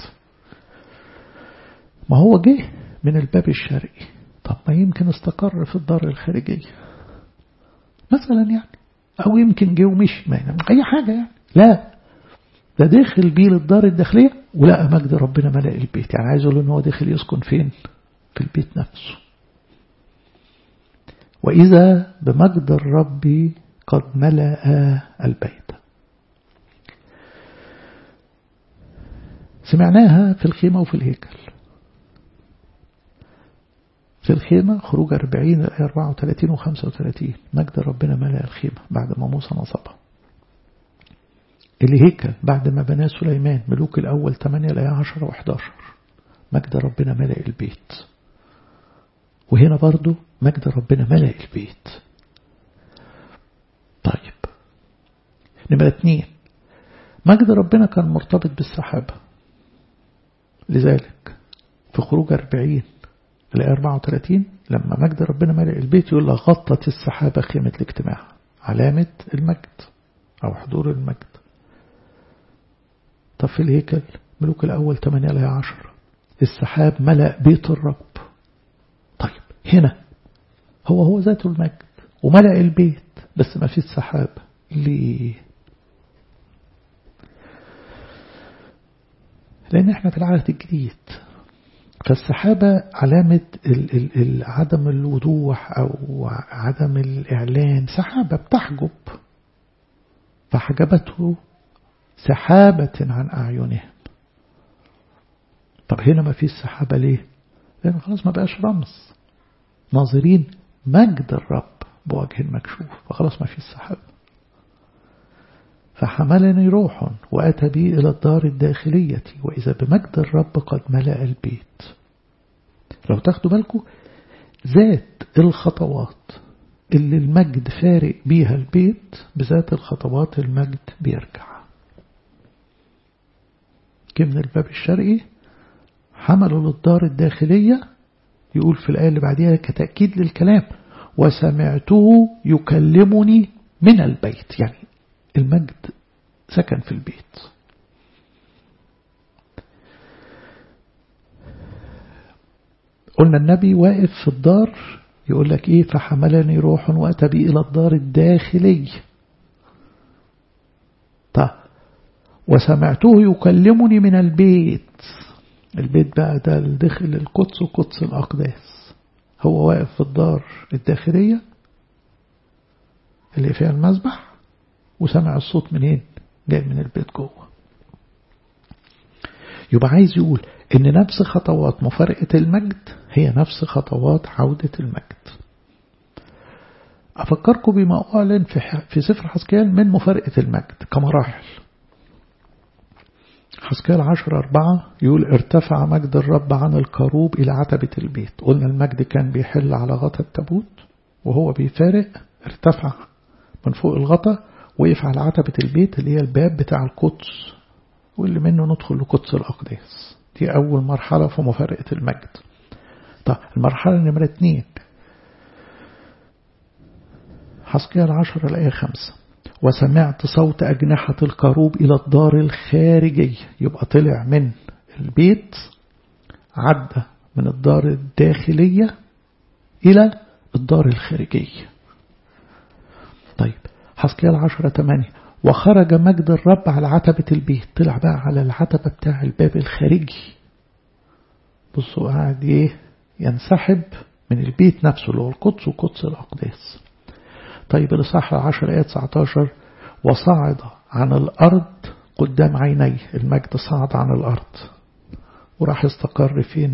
ما هو جه من الباب الشرقي طب ما يمكن استقر في الدار الخارجية مثلا يعني أو يمكن جه ومشي ما يعني أي حاجة يعني لا ده داخل بيه للدار الداخلية ولقى مجد ربنا ملأ البيت يعني عايز أقول إن هو داخل يسكن فين في البيت نفسه وإذا بمجد الرب قد ملأ البيت سمعناها في الخيمة وفي الهيكل في الخيمة خروج 40 الآية 34 و 35 مجد ربنا ملأ الخيمة بعد ما موسى نصبها الهيكل بعد ما بناه سليمان ملوك الأول 8 الآية 10 و 11 مجد ربنا ملأ البيت وهنا برضو مجد ربنا ملأ البيت طيب نمرة اتنين مجد ربنا كان مرتبط بالسحابة لذلك في خروج 40 الآية 34 لما مجد ربنا ملأ البيت يقول لها غطت السحابة خيمة الاجتماع علامة المجد أو حضور المجد طب في الهيكل ملوك الأول 8 إلى 10 السحاب ملأ بيت الرب طيب هنا هو هو ذاته المجد وملأ البيت بس ما فيش سحاب ليه لأن احنا في العهد الجديد فالسحابة علامة ال ال ال عدم الوضوح أو عدم الإعلان سحابة بتحجب فحجبته سحابة عن أعينهم طب هنا ما فيش سحابة ليه لأن خلاص ما بقاش رمز ناظرين مجد الرب بوجه مكشوف فخلاص ما فيش سحابة فحملني روح وأتى بي إلى الدار الداخلية وإذا بمجد الرب قد ملأ البيت لو تاخدوا بالكم ذات الخطوات اللي المجد فارق بيها البيت بذات الخطوات المجد بيرجع جه من الباب الشرقي حملوا للدار الداخلية يقول في الآية اللي بعديها كتأكيد للكلام وسمعته يكلمني من البيت يعني المجد سكن في البيت قلنا النبي واقف في الدار يقول لك ايه فحملني روح واتى بي الى الدار الداخلي طيب وسمعته يكلمني من البيت البيت بقى ده الدخل القدس وقدس الأقداس هو واقف في الدار الداخلية اللي فيها المذبح وسمع الصوت منين جاي من البيت جوه يبقى عايز يقول ان نفس خطوات مفارقة المجد هي نفس خطوات عودة المجد أفكركم بما أعلن في, في سفر حسكيال من مفارقة المجد كمراحل حسكيال عشر أربعة يقول ارتفع مجد الرب عن الكروب إلى عتبة البيت قلنا المجد كان بيحل على غطا التابوت وهو بيفارق ارتفع من فوق الغطا وقف على عتبة البيت اللي هي الباب بتاع القدس واللي منه ندخل لقدس الأقداس دي أول مرحلة في مفارقة المجد طيب المرحلة نمرة اتنين حسقيال عشر الآية خمسة وسمعت صوت أجنحة الكروب إلى الدار الخارجية يبقى طلع من البيت عدى من الدار الداخلية إلى الدار الخارجية طيب حسقيال عشرة تمانية وخرج مجد الرب على عتبة البيت طلع بقى على العتبة بتاع الباب الخارجي بصوا قاعد ايه ينسحب من البيت نفسه اللي هو القدس وقدس الأقداس طيب الإصحاح العشر آية 19 وصعد عن الأرض قدام عيني المجد صعد عن الأرض وراح استقر فين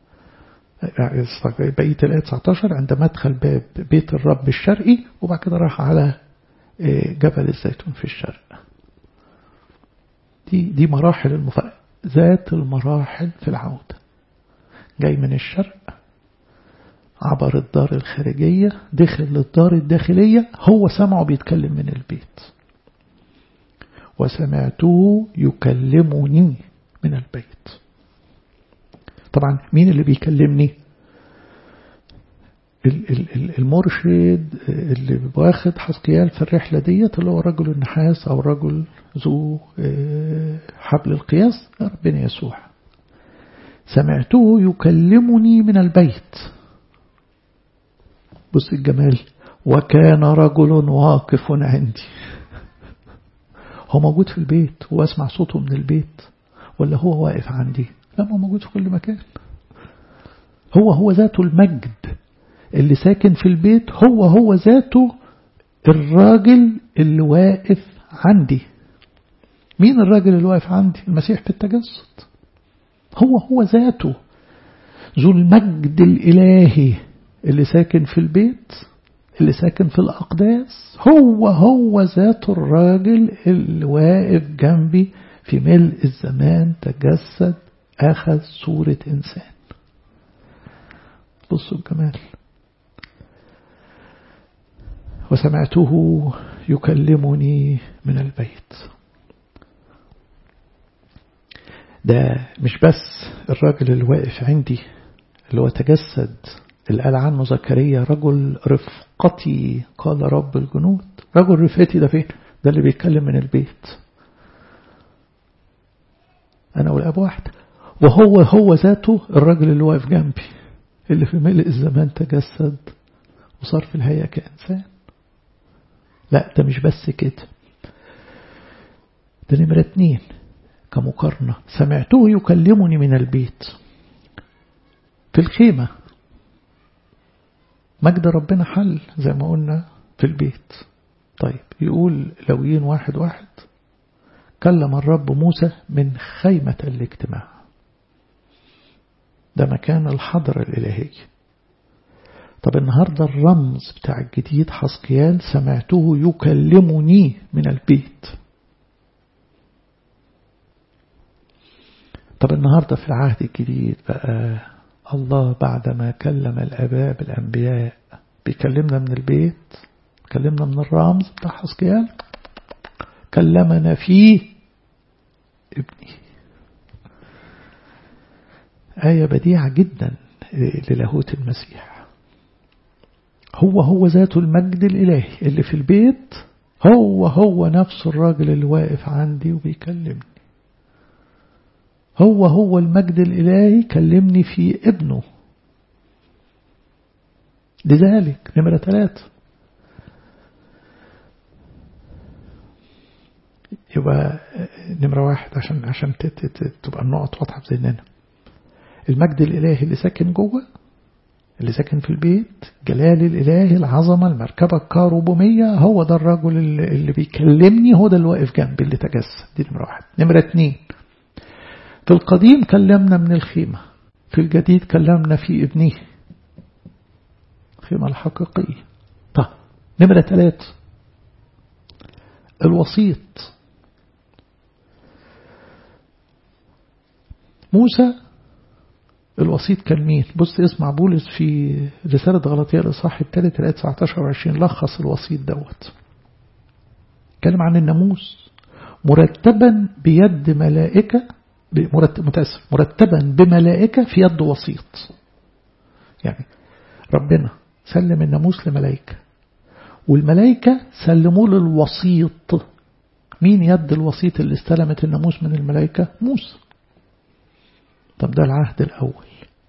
بقية الآية 19 عند مدخل باب بيت الرب الشرقي وبعد كده راح على جبل الزيتون في الشرق دي دي مراحل المفارقة ذات المراحل في العودة جاي من الشرق عبر الدار الخارجية دخل للدار الداخلية هو سمعه بيتكلم من البيت وسمعته يكلمني من البيت طبعا مين اللي بيكلمني المرشد اللي واخد حسقيال في الرحلة ديت اللي هو رجل النحاس أو رجل ذو حبل القياس ربنا يسوع سمعته يكلمني من البيت بص الجمال وكان رجل واقف عندي هو موجود في البيت واسمع صوته من البيت ولا هو واقف عندي لا هو موجود في كل مكان هو هو ذاته المجد اللي ساكن في البيت هو هو ذاته الراجل اللي واقف عندي مين الراجل اللي واقف عندي المسيح في التجسد هو هو ذاته ذو المجد الإلهي اللي ساكن في البيت اللي ساكن في الأقداس هو هو ذات الراجل اللي واقف جنبي في ملء الزمان تجسد أخذ صورة إنسان بصوا الجمال وسمعته يكلمني من البيت ده مش بس الراجل اللي واقف عندي اللي هو تجسد اللي قال عنه زكريا رجل رفقتي قال رب الجنود رجل رفقتي ده فين ده اللي بيتكلم من البيت أنا والأب واحد وهو هو ذاته الراجل اللي واقف جنبي اللي في ملء الزمان تجسد وصار في الهيئة كإنسان لا ده مش بس كده ده نمرة اتنين كمقارنة سمعته يكلمني من البيت في الخيمة مجد ربنا حل زي ما قلنا في البيت طيب يقول لويين واحد واحد كلم الرب موسى من خيمة الاجتماع ده مكان الحضرة الإلهية طب النهاردة الرمز بتاع الجديد حسقيال سمعته يكلمني من البيت طب النهاردة في العهد الجديد بقى الله بعدما كلم الآباء بالأنبياء بيكلمنا من البيت كلمنا من الرمز بتاع حسقيال كلمنا فيه ابني آية بديعة جدا للاهوت المسيح هو هو ذاته المجد الإلهي اللي في البيت هو هو نفس الراجل اللي واقف عندي وبيكلمني هو هو المجد الإلهي كلمني في ابنه لذلك نمرة ثلاثة يبقى نمرة واحد عشان عشان تبقى النقط واضحة في ذهننا المجد الإلهي اللي ساكن جوه اللي ساكن في البيت جلال الإله العظمة المركبة الكاروبومية هو ده الرجل اللي, اللي بيكلمني هو ده اللي واقف جنبي اللي تجسد دي نمرة واحد نمرة اتنين في القديم كلمنا من الخيمة في الجديد كلمنا في ابنه الخيمة الحقيقية طيب نمرة ثلاثة الوسيط موسى الوسيط كان مين بص اسمع بولس في رسالة غلطية الإصحاح الثالث الآية 19 و 20 لخص الوسيط دوت كلم عن الناموس مرتبا بيد ملائكة مرتب متأسف مرتبا بملائكة في يد وسيط يعني ربنا سلم الناموس لملائكة والملائكة سلموا للوسيط مين يد الوسيط اللي استلمت الناموس من الملائكة موسى طب ده العهد الأول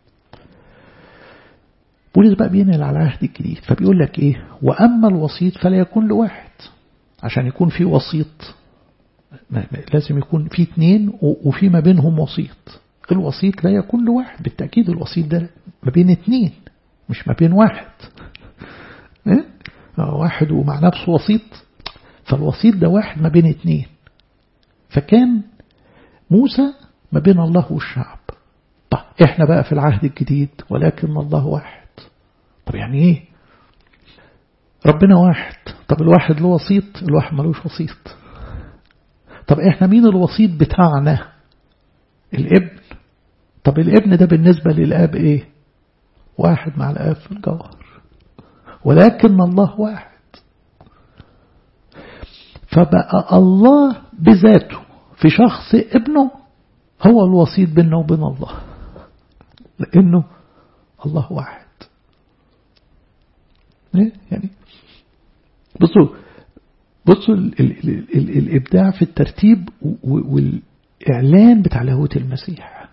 بولس بقى بينقل على العهد الجديد فبيقول لك ايه وأما الوسيط فلا يكون لواحد عشان يكون في وسيط لازم يكون في اتنين وفي ما بينهم وسيط الوسيط لا يكون لواحد بالتأكيد الوسيط ده ما بين اتنين مش ما بين واحد إيه؟ واحد ومع نفسه وسيط فالوسيط ده واحد ما بين اتنين فكان موسى ما بين الله والشعب طب احنا بقى في العهد الجديد ولكن الله واحد طب يعني ايه ربنا واحد طب الواحد له وسيط الواحد ملوش وسيط طب احنا مين الوسيط بتاعنا الابن طب الابن ده بالنسبة للاب ايه واحد مع الاب في الجوهر ولكن الله واحد فبقى الله بذاته في شخص ابنه هو الوسيط بيننا وبين الله لأنه الله واحد يعني بصوا بصوا ال ال ال ال الإبداع في الترتيب والإعلان بتاع لاهوت المسيح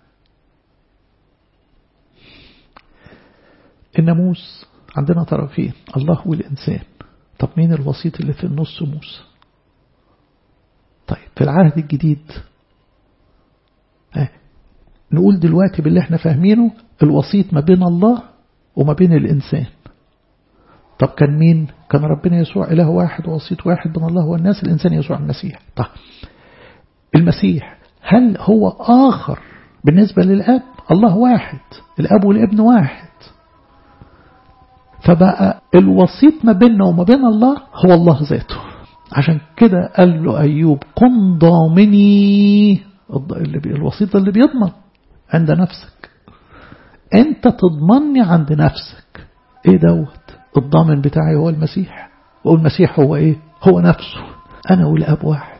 الناموس عندنا طرفين الله والإنسان طب مين الوسيط اللي في النص موسى طيب في العهد الجديد ها نقول دلوقتي باللي احنا فاهمينه الوسيط ما بين الله وما بين الإنسان طب كان مين كان ربنا يسوع إله واحد ووسيط واحد بين الله والناس الإنسان يسوع المسيح طيب المسيح هل هو آخر بالنسبة للأب الله واحد الأب والابن واحد فبقى الوسيط ما بيننا وما بين الله هو الله ذاته عشان كده قال له أيوب قم ضامني الوسيط اللي بيضمن عند نفسك انت تضمني عند نفسك ايه دوت الضامن بتاعي هو المسيح والمسيح هو ايه هو نفسه انا والاب واحد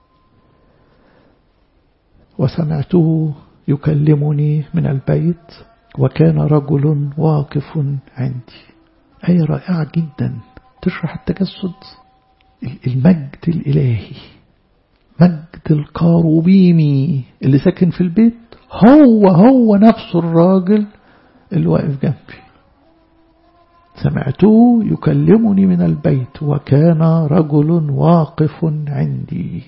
وسمعته يكلمني من البيت وكان رجل واقف عندي آية رائعة جدا تشرح التجسد المجد الإلهي مجد القاروبيمي اللي ساكن في البيت هو هو نفسه الراجل اللي واقف جنبي سمعته يكلمني من البيت وكان رجل واقف عندي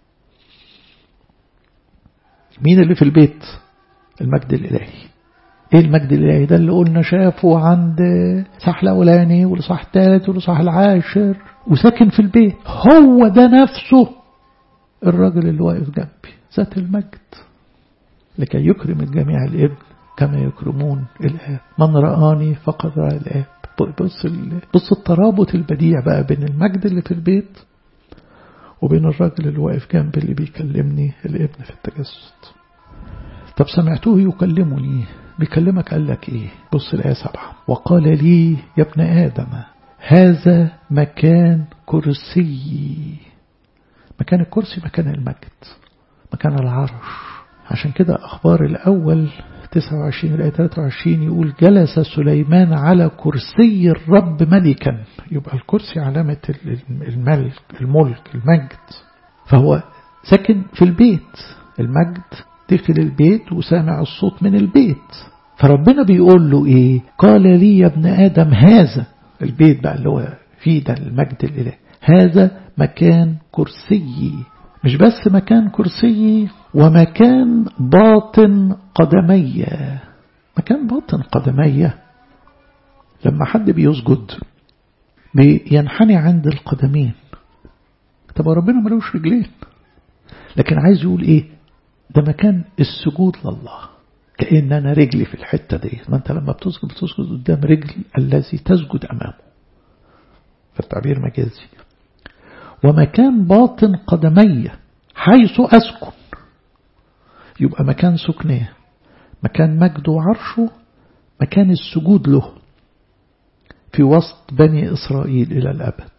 مين اللي في البيت المجد الإلهي ايه المجد الإلهي ده اللي قلنا شافه عند صح الأولاني والصح الثالث والصح العاشر وساكن في البيت هو ده نفسه الراجل اللي واقف جنبي ذات المجد لكي يكرم الجميع الابن كما يكرمون الآب من رآني فقد رأى الآب بص, بص الترابط البديع بقى بين المجد اللي في البيت وبين الراجل اللي واقف جنبي اللي بيكلمني الابن في التجسد طب سمعته يكلمني بيكلمك قال لك ايه بص الآية سبعة وقال لي يا ابن آدم هذا مكان كرسي مكان الكرسي مكان المجد مكان العرش عشان كده أخبار الأول 29 الآية 23 يقول جلس سليمان على كرسي الرب ملكا يبقى الكرسي علامة الملك الملك المجد فهو ساكن في البيت المجد دخل البيت وسامع الصوت من البيت فربنا بيقول له ايه قال لي يا ابن آدم هذا البيت بقى اللي هو فيه ده المجد الإله هذا مكان كرسي مش بس مكان كرسي ومكان باطن قدمي مكان باطن قدمي لما حد بيسجد بينحني عند القدمين طب ربنا ملوش رجلين لكن عايز يقول ايه ده مكان السجود لله كأن أنا رجلي في الحتة دي ما أنت لما بتسجد بتسجد قدام رجل الذي تسجد أمامه فالتعبير مجازي ومكان باطن قدمي حيث أسكن يبقى مكان سكناه مكان مجده وعرشه مكان السجود له في وسط بني إسرائيل إلى الأبد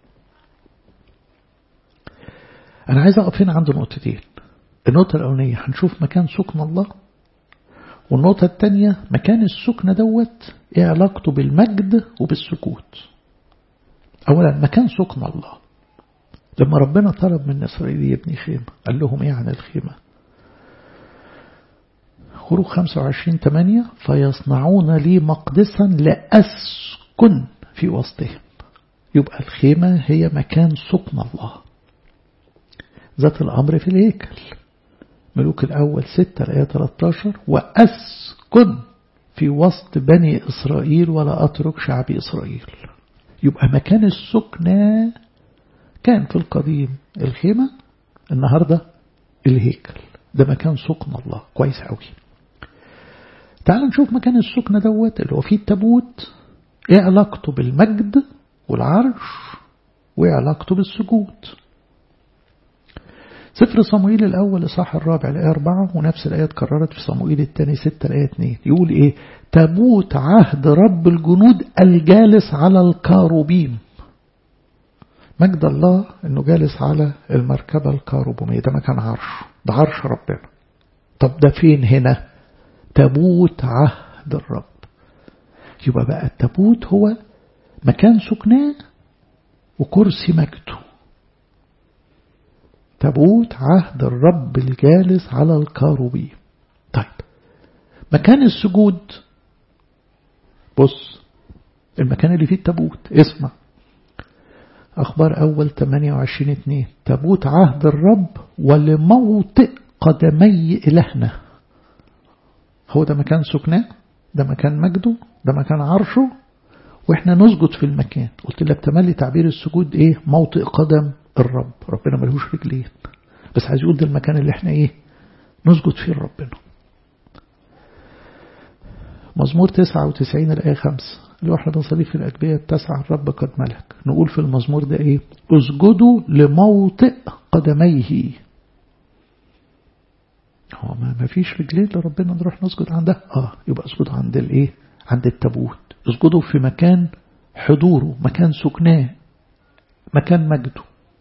أنا عايز أقف هنا عند نقطتين النقطة الأولانية هنشوف مكان سكن الله والنقطة الثانية مكان السكن دوت ايه علاقته بالمجد وبالسكوت أولا مكان سكن الله لما ربنا طلب من إسرائيل يبني خيمة قال لهم إيه عن الخيمة خروج 25 8 فيصنعون لي مقدسا لأسكن في وسطهم يبقى الخيمة هي مكان سكن الله ذات الأمر في الهيكل ملوك الأول 6 الآية 13 وأسكن في وسط بني إسرائيل ولا أترك شعب إسرائيل يبقى مكان السكنة كان في القديم الخيمة النهاردة الهيكل ده مكان سكن الله كويس قوي تعال نشوف مكان السكنة دوت اللي هو فيه التابوت ايه علاقته بالمجد والعرش وايه علاقته بالسجود سفر صموئيل الأول إصحاح الرابع الآية أربعة ونفس الآية اتكررت في صموئيل الثاني ستة الآية اتنين يقول إيه تابوت عهد رب الجنود الجالس على الكاروبيم مجد الله إنه جالس على المركبة الكاروبيمية ده مكان عرش ده عرش ربنا طب ده فين هنا تابوت عهد الرب يبقى بقى التابوت هو مكان سكناه وكرسي مجده تابوت عهد الرب الجالس على الكاروبيم طيب مكان السجود بص المكان اللي فيه التابوت اسمع أخبار أول 28 2 تابوت عهد الرب ولموطئ قدمي إلهنا هو ده مكان سكناه ده مكان مجده ده مكان عرشه واحنا نسجد في المكان قلت لك تملي تعبير السجود ايه موطئ قدم الرب ربنا ملهوش رجلين بس عايز يقول ده المكان اللي احنا ايه نسجد فيه لربنا مزمور 99 الآية 5 اللي احنا بنصلي في الأجبية التاسعة الرب قد ملك نقول في المزمور ده ايه اسجدوا لموطئ قدميه هو ما فيش رجلين لربنا نروح نسجد عندها اه يبقى اسجدوا عند الايه عند التابوت اسجدوا في مكان حضوره مكان سكناه مكان مجده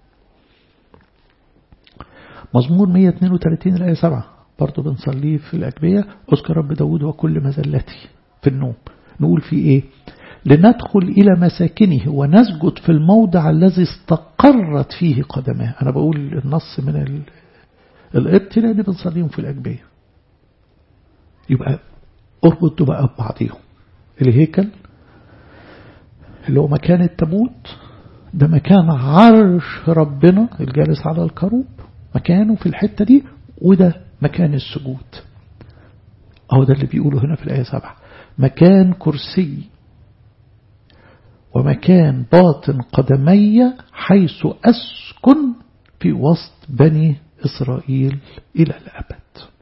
مزمور 132 الآية 7 برضه بنصليه في الأجبية أذكر رب داود وكل مزلتي في النوم نقول فيه إيه لندخل إلى مساكنه ونسجد في الموضع الذي استقرت فيه قدماه أنا بقول النص من القبط لأن بنصليهم في الأجبية يبقى اربطوا بقى ببعضيهم الهيكل اللي هو مكان التابوت ده مكان عرش ربنا الجالس على الكروب مكانه في الحتة دي وده مكان السجود أهو ده اللي بيقوله هنا في الآية سبعة مكان كرسي ومكان باطن قدمي حيث أسكن في وسط بني إسرائيل إلى الأبد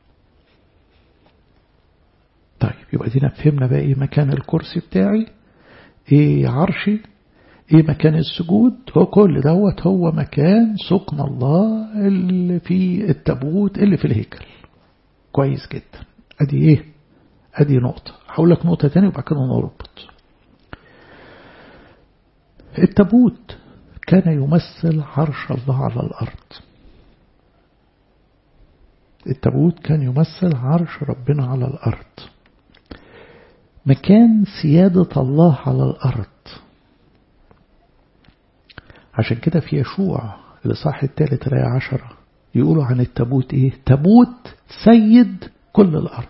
طيب يبقى دينا فهمنا بقى إيه مكان الكرسي بتاعي إيه عرشي إيه مكان السجود هو كل دوت هو مكان سكن الله اللي في التابوت اللي في الهيكل كويس جدا أدي إيه أدي نقطة هقول لك نقطة تانية وبعد كده نربط التابوت كان يمثل عرش الله على الأرض التابوت كان يمثل عرش ربنا على الأرض مكان سيادة الله على الأرض عشان كده في يشوع الإصحاح الثالث الآية عشرة يقولوا عن التابوت إيه تابوت سيد كل الأرض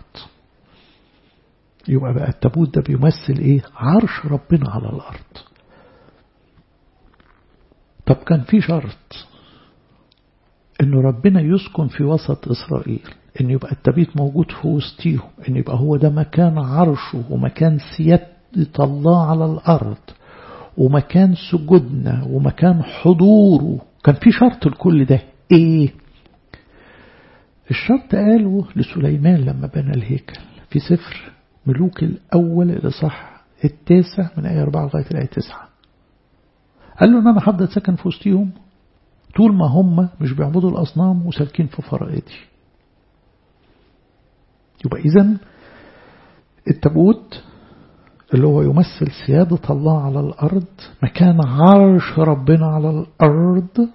يبقى بقى التابوت ده بيمثل إيه عرش ربنا على الأرض طب كان في شرط انه ربنا يسكن في وسط اسرائيل ان يبقى التبيت موجود في وسطيهم ان يبقى هو ده مكان عرشه ومكان سيادة الله على الارض ومكان سجودنا ومكان حضوره كان في شرط لكل ده ايه الشرط قاله لسليمان لما بنى الهيكل في سفر ملوك الاول اللي صح التاسع من آية 4 لغاية الآية 9 قال له ان انا هفضل ساكن في وسطيهم طول ما هم مش بيعبدوا الأصنام وسالكين في فرائضي يبقى إذن التابوت اللي هو يمثل سيادة الله على الأرض مكان عرش ربنا على الأرض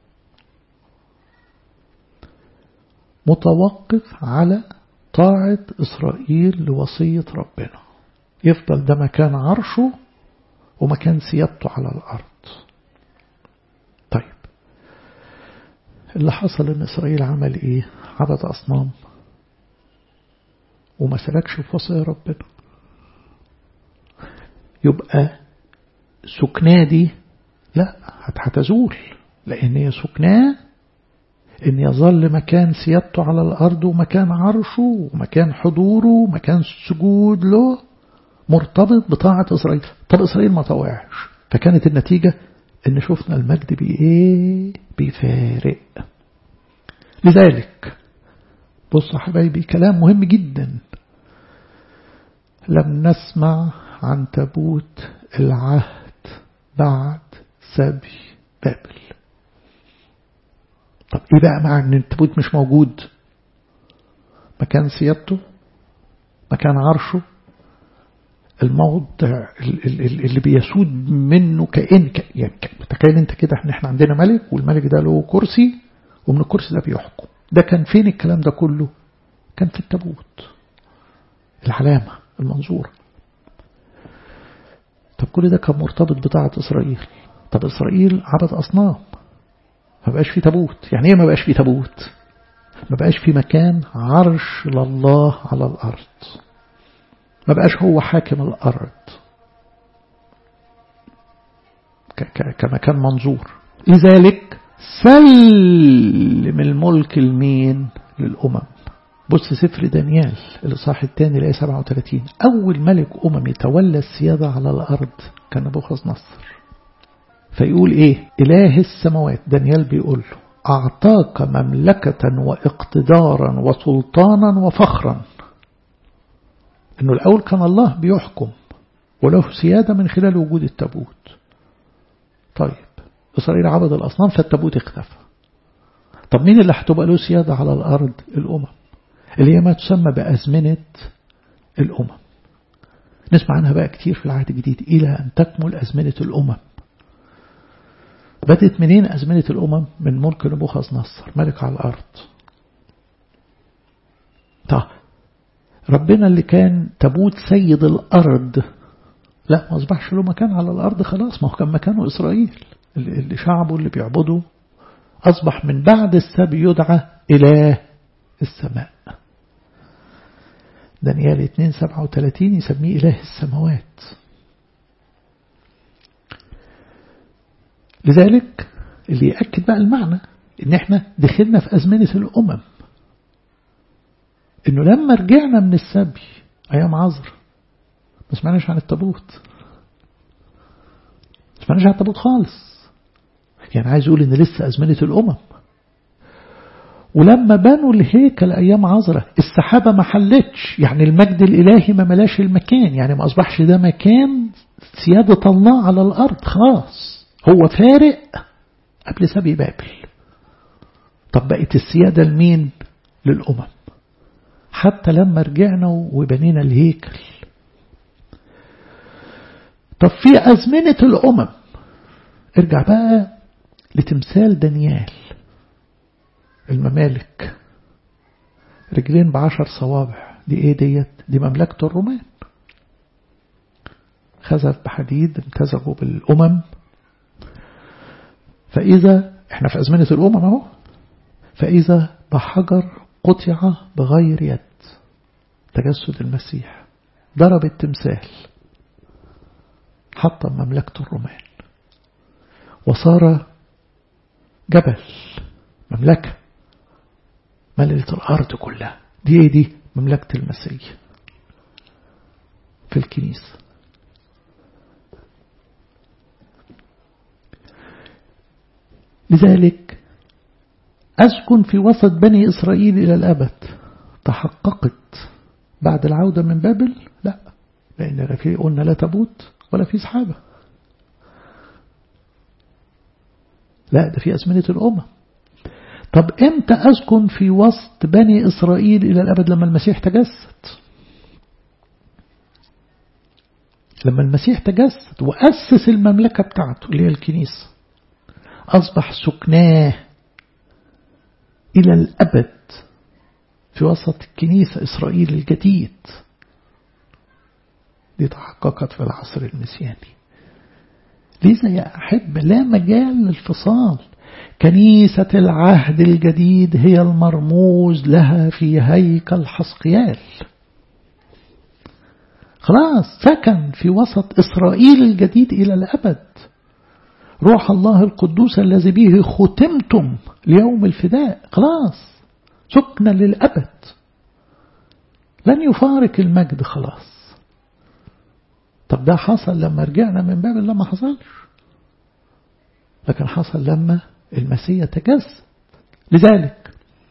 متوقف على طاعة إسرائيل لوصية ربنا يفضل ده مكان عرشه ومكان سيادته على الأرض اللي حصل ان إسرائيل عمل إيه عبد أصنام وما سلكش في وصايا ربنا يبقى سكناه دي لا هتزول لأن هي سكناه إن يظل مكان سيادته على الأرض ومكان عرشه ومكان حضوره ومكان السجود له مرتبط بطاعة إسرائيل طب إسرائيل ما طوعش فكانت النتيجة إن شفنا المجد بإيه بيفارق لذلك بصوا حبايبي كلام مهم جدا لم نسمع عن تابوت العهد بعد سبي بابل طب ايه بقى مع ان التابوت مش موجود مكان سيادته مكان عرشه الموضع اللي بيسود منه كائن يعني تخيل انت كده احنا احنا عندنا ملك والملك ده له كرسي ومن الكرسي ده بيحكم ده كان فين الكلام ده كله كان في التابوت العلامة المنظورة طب كل ده كان مرتبط بطاعة إسرائيل طب إسرائيل عبد أصنام ما بقاش في تابوت يعني ايه ما بقاش في تابوت ما بقاش في مكان عرش لله على الأرض ما بقاش هو حاكم الأرض كمكان منظور لذلك سلم الملك المين للأمم بص سفر دانيال الإصحاح الثاني الآية 37 أول ملك أمم يتولى السيادة على الأرض كان نبوخذ نصر فيقول إيه إله السماوات دانيال بيقول له أعطاك مملكة واقتدارا وسلطانا وفخرا إنه الأول كان الله بيحكم وله سيادة من خلال وجود التابوت طيب إسرائيل عبد الأصنام فالتابوت اختفى طب مين اللي هتبقى له سيادة على الأرض الأمم اللي هي ما تسمى بأزمنة الأمم نسمع عنها بقى كتير في العهد الجديد إلى أن تكمل أزمنة الأمم بدت منين أزمنة الأمم من ملك نبوخذ نصر ملك على الأرض طيب ربنا اللي كان تبوت سيد الأرض لا ما أصبحش له مكان على الأرض خلاص ما هو كان مكانه إسرائيل اللي شعبه اللي بيعبده أصبح من بعد السبي يدعى إله السماء دانيال 2 37 يسميه إله السماوات لذلك اللي يأكد بقى المعنى ان احنا دخلنا في أزمنة الأمم انه لما رجعنا من السبي ايام عذر ما سمعناش عن التابوت ما سمعناش عن التابوت خالص يعني عايز يقول ان لسه أزمنة الأمم ولما بنوا الهيكل أيام عذرة السحابة ما حلتش يعني المجد الإلهي ما ملاش المكان يعني ما أصبحش ده مكان سيادة الله على الأرض خلاص هو فارق قبل سبي بابل طب بقت السيادة لمين للأمم حتى لما رجعنا وبنينا الهيكل طب في أزمنة الأمم ارجع بقى لتمثال دانيال الممالك رجلين بعشر صوابع دي ايه ديت دي مملكة الرومان خزف بحديد امتزجوا بالأمم فإذا احنا في أزمنة الأمم اهو فإذا بحجر قطع بغير يد تجسد المسيح ضرب التمثال حطم مملكة الرومان وصار جبل مملكة مللت الأرض كلها دي ايه دي مملكة المسيح في الكنيسة لذلك أسكن في وسط بني إسرائيل إلى الأبد تحققت بعد العودة من بابل لا لأن لا في قلنا لا تبوت ولا في سحابة لا ده في أزمنة الأمم طب امتى أسكن في وسط بني إسرائيل إلى الأبد لما المسيح تجسد لما المسيح تجسد وأسس المملكة بتاعته اللي هي الكنيسة أصبح سكناه إلى الأبد في وسط الكنيسة إسرائيل الجديد دي تحققت في العصر المسياني لذا يا أحب لا مجال للفصال كنيسة العهد الجديد هي المرموز لها في هيكل حسقيال خلاص سكن في وسط إسرائيل الجديد إلى الأبد روح الله القدوس الذي به ختمتم ليوم الفداء خلاص سكن للأبد لن يفارق المجد خلاص طب ده حصل لما رجعنا من بابل لما حصلش لكن حصل لما المسيح تجسد لذلك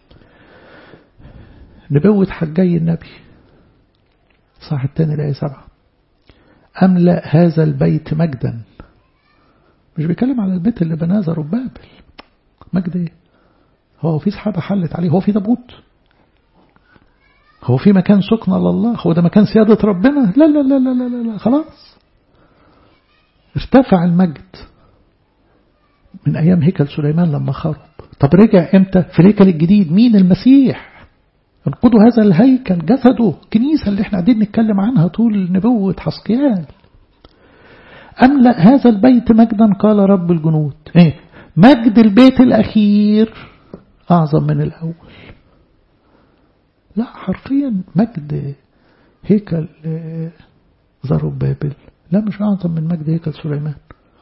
نبوة حجي النبي صح التاني الآية سبعة أملأ هذا البيت مجدا مش بيتكلم على البيت اللي بناه زربابل مجد ايه هو في سحابة حلت عليه هو في تابوت هو في مكان سكن لله هو ده مكان سيادة ربنا لا لا لا لا لا لا, لا. خلاص ارتفع المجد من أيام هيكل سليمان لما خرب طب رجع امتى في الهيكل الجديد مين المسيح انقضوا هذا الهيكل جسده كنيسة اللي احنا قاعدين نتكلم عنها طول نبوة حسقيال أملأ هذا البيت مجدا قال رب الجنود ايه مجد البيت الأخير أعظم من الأول لا حرفيا مجد هيكل زربابل لا مش أعظم من مجد هيكل سليمان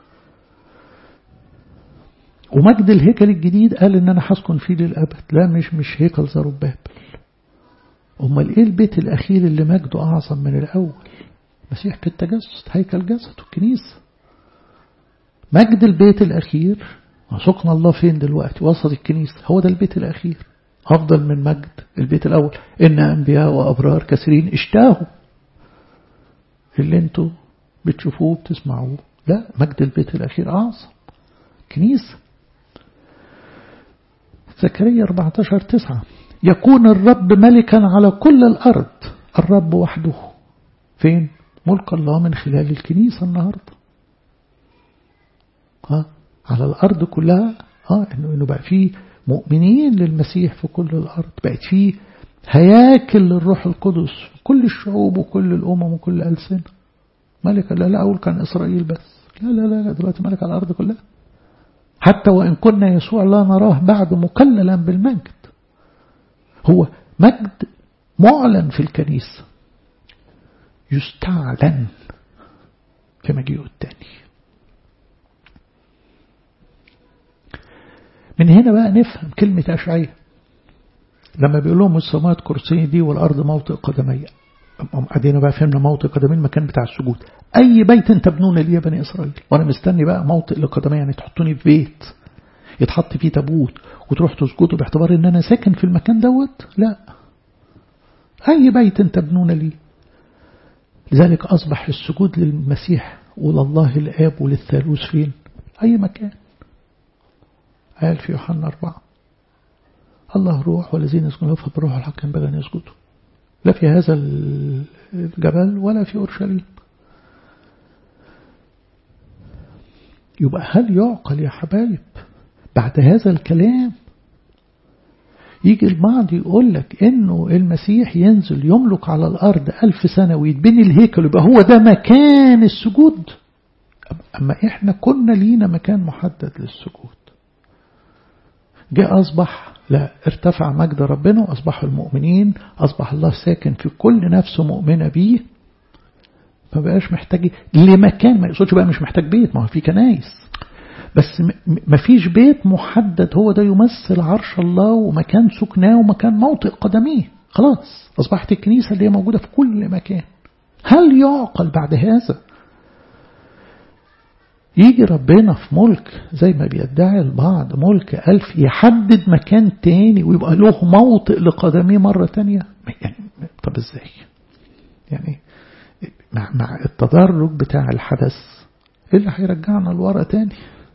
ومجد الهيكل الجديد قال ان انا هسكن فيه للابد لا مش مش هيكل زربابل امال ايه البيت الاخير اللي مجده اعظم من الاول مسيح في التجسد هيكل جسد الكنيسه مجد البيت الاخير سكن الله فين دلوقتي وسط الكنيسه هو ده البيت الاخير افضل من مجد البيت الاول ان انبياء وابرار كثيرين اشتاهوا اللي انتوا بتشوفوه بتسمعوه لا مجد البيت الاخير اعظم كنيسه زكريا 14 9 يكون الرب ملكا على كل الأرض الرب وحده فين ملك الله من خلال الكنيسة النهاردة ها على الأرض كلها ها إنه, إنه بقى فيه مؤمنين للمسيح في كل الأرض بقت فيه هياكل للروح القدس في كل الشعوب وكل الأمم وكل الألسنة ملك لا لا أقول كان إسرائيل بس لا لا لا, لا دلوقتي ملك على الأرض كلها حتى وإن كنا يسوع لا نراه بعد مكللا بالمجد هو مجد معلن في الكنيسة يستعلن في مجيئه الثاني من هنا بقى نفهم كلمة أشعية لما بيقول لهم السماوات كرسي دي والأرض موطئ قدمي قاعدين بقى فهمنا موطئ قدمي المكان بتاع السجود أي بيت تبنون لي يا بني إسرائيل وأنا مستني بقى موطئ لقدمي يعني تحطوني في بيت يتحط فيه تابوت وتروح تسجدوا باعتبار ان انا ساكن في المكان دوت لا اي بيت تبنون لي لذلك اصبح السجود للمسيح ولله الاب وللثالوث فين اي مكان قال في يوحنا أربعة الله روح والذين يسكنون فبروح الحق ينبغي أن يسجدوا لا في هذا الجبل ولا في أورشليم يبقى هل يعقل يا حبايب بعد هذا الكلام يجي البعض يقول لك انه المسيح ينزل يملك على الارض الف سنة ويتبني الهيكل يبقى هو ده مكان السجود اما احنا كنا لينا مكان محدد للسجود جاء اصبح لا ارتفع مجد ربنا واصبحوا المؤمنين اصبح الله ساكن في كل نفس مؤمنة بيه ما بقاش محتاج لمكان ما يقصدش بقى مش محتاج بيت ما هو في كنايس بس ما فيش بيت محدد هو ده يمثل عرش الله ومكان سكناه ومكان موطئ قدميه خلاص أصبحت الكنيسة اللي هي موجودة في كل مكان هل يعقل بعد هذا يجي ربنا في ملك زي ما بيدعي البعض ملك ألف يحدد مكان تاني ويبقى له موطئ لقدميه مرة تانية يعني طب ازاي يعني مع, مع التدرج بتاع الحدث ايه اللي هيرجعنا لورا تاني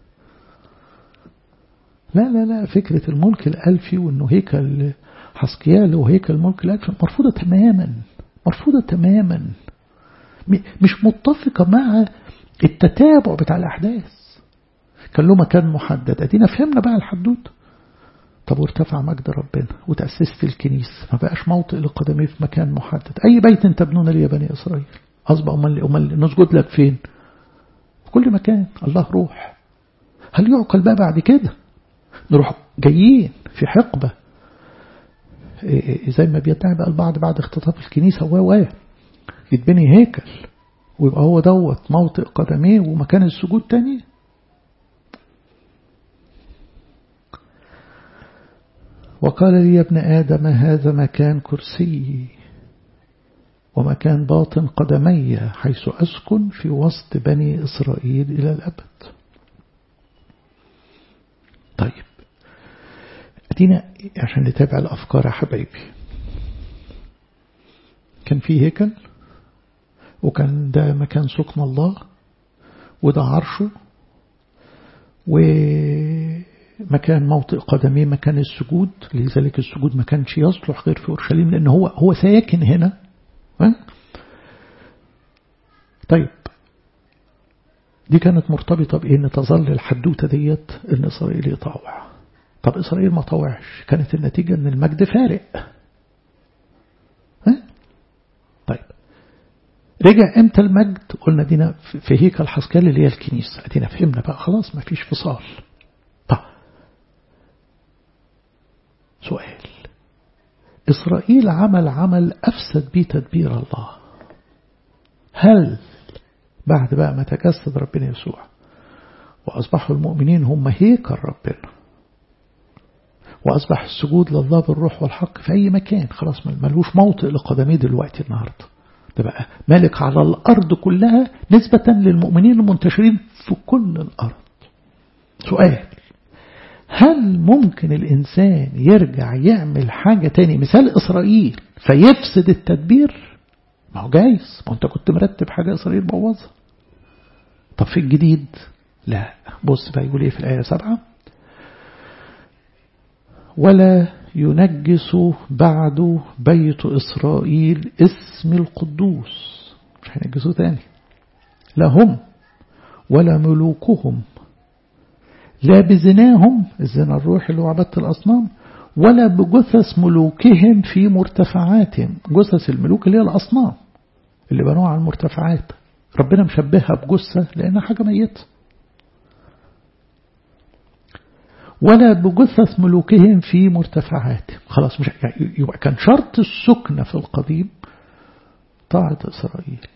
لا لا لا فكرة الملك الألفي وأنه هيكل حسقيال وهيكل الملك الألفي مرفوضة تماما مرفوضة تماما مش متفقة مع التتابع بتاع الأحداث كان له مكان محدد أدينا فهمنا بقى الحدود طب وارتفع مجد ربنا وتأسست الكنيسة ما بقاش موطئ لقدميه في مكان محدد أي بيت تبنون لي يا بني إسرائيل أصبح أمال, أمال نسجد لك فين في كل مكان الله روح هل يعقل بقى بعد كده نروح جايين في حقبة زي ما بيدعي بقى البعض بعد اختطاف الكنيسة و يتبني هيكل ويبقى هو دوت موطئ قدميه ومكان السجود تاني وقال لي يا ابن آدم هذا مكان كرسي ومكان باطن قدمي حيث أسكن في وسط بني إسرائيل إلى الأبد طيب أدينا عشان نتابع الأفكار يا حبايبي كان في هيكل وكان ده مكان سكن الله وده عرشه ومكان موطئ قدميه مكان السجود لذلك السجود ما كانش يصلح غير في أورشليم لأن هو هو ساكن هنا ها؟ طيب دي كانت مرتبطة بإن تظل الحدوتة ديت إن إسرائيل يطاوع طب إسرائيل ما طاوعش كانت النتيجة إن المجد فارق ها؟ طيب رجع امتى المجد قلنا دينا في هيكل حسكال اللي هي الكنيسة ادينا فهمنا بقى خلاص ما فيش فصال طب سؤال إسرائيل عمل عمل أفسد بيه تدبير الله هل بعد بقى ما تجسد ربنا يسوع وأصبحوا المؤمنين هم هيكل ربنا وأصبح السجود لله بالروح والحق في أي مكان خلاص ملوش موطئ لقدميه دلوقتي النهاردة ده بقى مالك على الأرض كلها نسبة للمؤمنين المنتشرين في كل الأرض سؤال هل ممكن الإنسان يرجع يعمل حاجة تاني مثال إسرائيل فيفسد التدبير ما هو جايز ما انت كنت مرتب حاجة إسرائيل بوظها طب في الجديد لا بص بقى يقول ايه في الآية سبعة ولا ينجس بعد بيت إسرائيل اسم القدوس مش هينجسوه تاني لا هم ولا ملوكهم لا بزناهم الزنا الروح اللي هو عبادة الأصنام ولا بجثث ملوكهم في مرتفعاتهم جثث الملوك اللي هي الأصنام اللي بنوها على المرتفعات ربنا مشبهها بجثة لأنها حاجة ميتة ولا بجثث ملوكهم في مرتفعاتهم خلاص مش يبقى كان شرط السكنة في القديم طاعة إسرائيل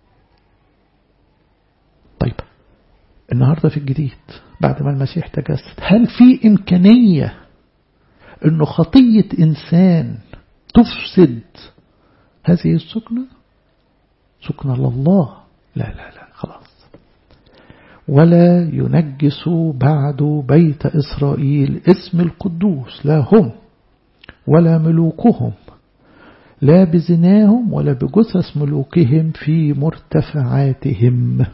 طيب النهاردة في الجديد بعد ما المسيح تجسد هل في إمكانية أنه خطية إنسان تفسد هذه السكنة سكنة لله لا لا لا خلاص ولا ينجس بعد بيت إسرائيل اسم القدوس لا هم ولا ملوكهم لا بزناهم ولا بجثث ملوكهم في مرتفعاتهم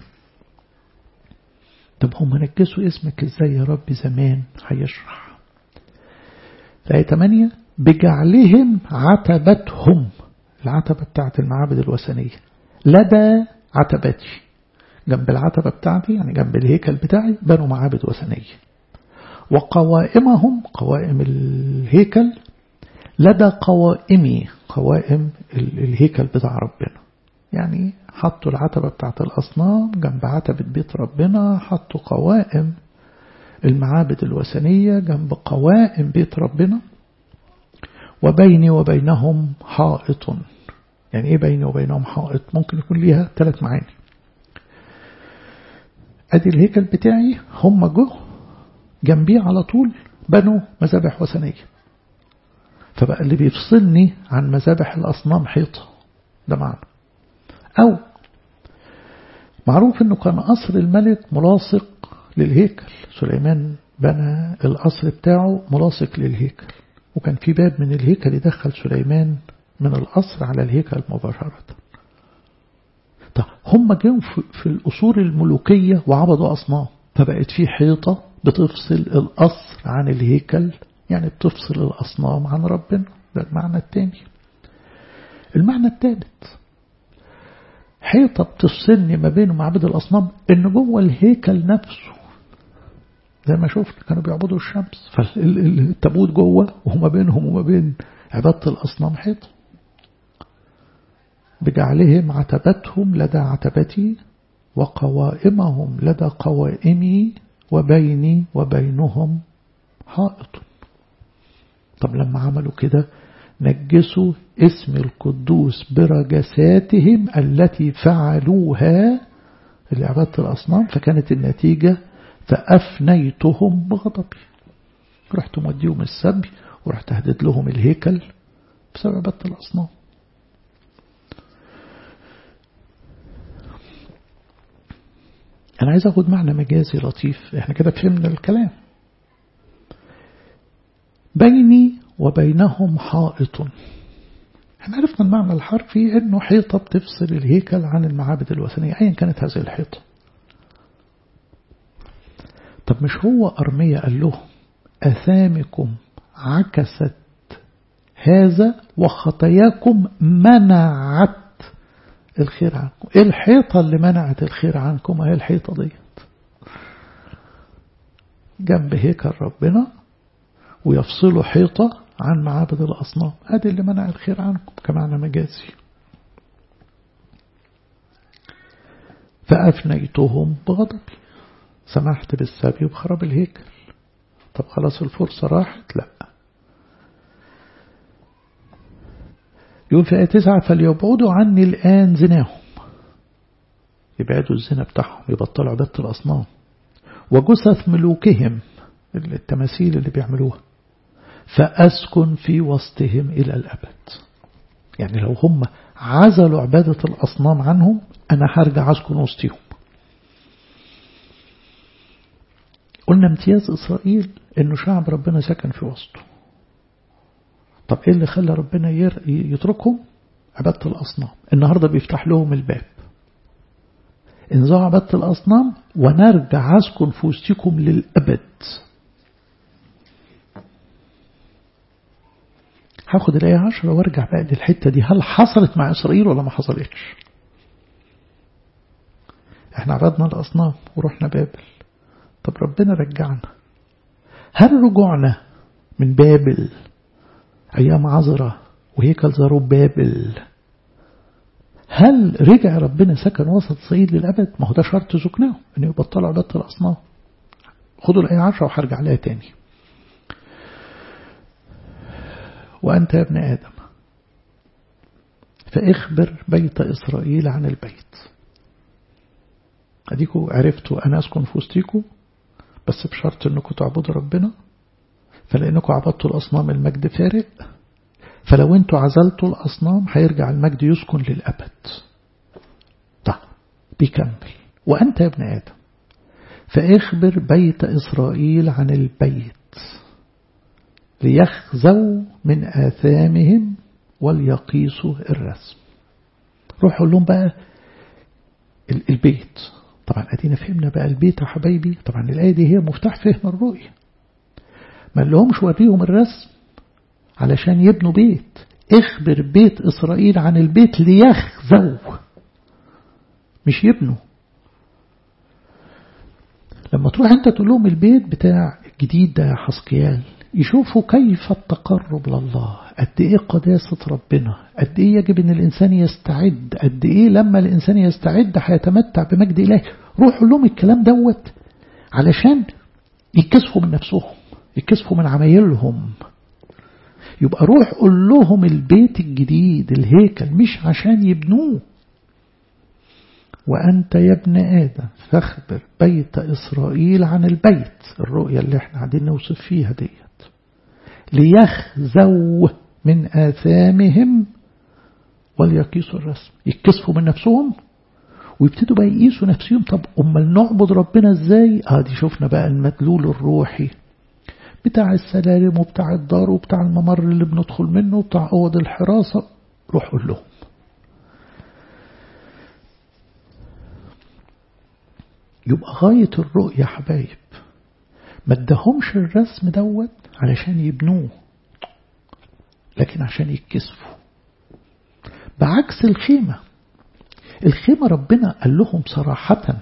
طب هم نجسوا اسمك ازاي يا رب زمان هيشرح الآية 8 بجعلهم عتبتهم العتبة بتاعت المعابد الوثنية لدى عتبتي جنب العتبة بتاعتي يعني جنب الهيكل بتاعي بنوا معابد وثنية وقوائمهم قوائم الهيكل لدى قوائمي قوائم الهيكل بتاع ربنا يعني حطوا العتبة بتاعت الأصنام جنب عتبة بيت ربنا حطوا قوائم المعابد الوثنية جنب قوائم بيت ربنا وبيني وبينهم حائط يعني ايه بيني وبينهم حائط ممكن يكون ليها ثلاث معاني ادي الهيكل بتاعي هم جو جنبيه على طول بنوا مذابح وثنية فبقى اللي بيفصلني عن مذابح الأصنام حيطة ده معنى أو معروف أنه كان قصر الملك ملاصق للهيكل سليمان بنى القصر بتاعه ملاصق للهيكل وكان في باب من الهيكل يدخل سليمان من القصر على الهيكل مباشرة طب هم جاوا في الأصول الملوكية وعبدوا أصنام فبقت في حيطة بتفصل القصر عن الهيكل يعني بتفصل الأصنام عن ربنا ده المعنى الثاني المعنى الثالث حيطة بتفصلني ما بين معبد الأصنام إن جوه الهيكل نفسه زي ما شفت كانوا بيعبدوا الشمس فالتابوت جوه وما بينهم وما بين عبادة الأصنام حيطة بجعلهم عتبتهم لدى عتبتي وقوائمهم لدى قوائمي وبيني وبينهم حائط طب لما عملوا كده نجسوا اسم القدوس برجساتهم التي فعلوها اللي عبادة الأصنام فكانت النتيجة فأفنيتهم بغضبي رحت موديهم السبي ورحت هدد لهم الهيكل بسبب عبادة الأصنام أنا عايز أخد معنى مجازي لطيف إحنا كده فهمنا الكلام بيني وبينهم حائط احنا عرفنا المعنى الحرفي انه حيطة بتفصل الهيكل عن المعابد الوثنية ايا كانت هذه الحيطة طب مش هو أرمية قال له أثامكم عكست هذا وخطاياكم منعت الخير عنكم ايه الحيطة اللي منعت الخير عنكم هي الحيطة ديت جنب هيكل ربنا ويفصلوا حيطة عن معابد الأصنام هذه اللي منع الخير عنكم كمعنى مجازي فأفنيتهم بغضبي سمحت بالسبي وبخراب الهيكل طب خلاص الفرصة راحت لا يقول في آية تسعة فليبعدوا عني الآن زناهم يبعدوا الزنا بتاعهم يبطلوا عبادة الأصنام وجثث ملوكهم التماثيل اللي بيعملوها فأسكن في وسطهم إلى الأبد يعني لو هم عزلوا عبادة الأصنام عنهم أنا هرجع أسكن وسطهم قلنا امتياز إسرائيل إنه شعب ربنا سكن في وسطه طب إيه اللي خلى ربنا يتركهم عبادة الأصنام النهاردة بيفتح لهم الباب انزعوا عبادة الأصنام ونرجع أسكن في وسطكم للأبد هاخد الآية عشرة وارجع بقى للحتة دي هل حصلت مع إسرائيل ولا ما حصلتش احنا عبدنا الأصنام ورحنا بابل طب ربنا رجعنا هل رجوعنا من بابل أيام عذرة وهيكل زاروب بابل هل رجع ربنا سكن وسط صعيد للأبد ما هو ده شرط سكنهم أن يبطلوا عبادة الأصنام خدوا الآية عشرة وهرجع لها تاني وأنت يا ابن آدم فاخبر بيت إسرائيل عن البيت أديكوا عرفتوا أنا أسكن في وسطيكوا بس بشرط أنكم تعبدوا ربنا فلأنكم عبدتوا الأصنام المجد فارق فلو انتوا عزلتوا الأصنام هيرجع المجد يسكن للأبد طيب بيكمل وأنت يا ابن آدم فاخبر بيت إسرائيل عن البيت ليخزوا من آثامهم وليقيسوا الرسم روح قول لهم بقى البيت طبعا أدينا فهمنا بقى البيت يا حبايبي طبعا الآية دي هي مفتاح فهم الرؤية ما لهمش وريهم الرسم علشان يبنوا بيت اخبر بيت إسرائيل عن البيت ليخزوا مش يبنوا لما تروح انت تقول لهم البيت بتاع الجديد ده يا حسقيال يشوفوا كيف التقرب لله قد ايه قداسة ربنا قد ايه يجب ان الانسان يستعد قد ايه لما الانسان يستعد هيتمتع بمجد الله روح قول لهم الكلام دوت علشان يتكسفوا من نفسهم يتكسفوا من عمايلهم يبقى روح قول لهم البيت الجديد الهيكل مش عشان يبنوه وأنت يا ابن آدم فاخبر بيت إسرائيل عن البيت الرؤية اللي احنا قاعدين نوصف فيها ديت ليخزوا من آثامهم وليقيسوا الرسم يتكسفوا من نفسهم ويبتدوا بقى يقيسوا نفسهم طب أمال نعبد ربنا ازاي اه دي شفنا بقى المدلول الروحي بتاع السلالم وبتاع الدار وبتاع الممر اللي بندخل منه وبتاع أوض الحراسة روح قول لهم يبقى غاية الرؤية يا حبايب ما ادهمش الرسم دوت علشان يبنوه لكن عشان يتكسفوا بعكس الخيمة الخيمة ربنا قال لهم صراحة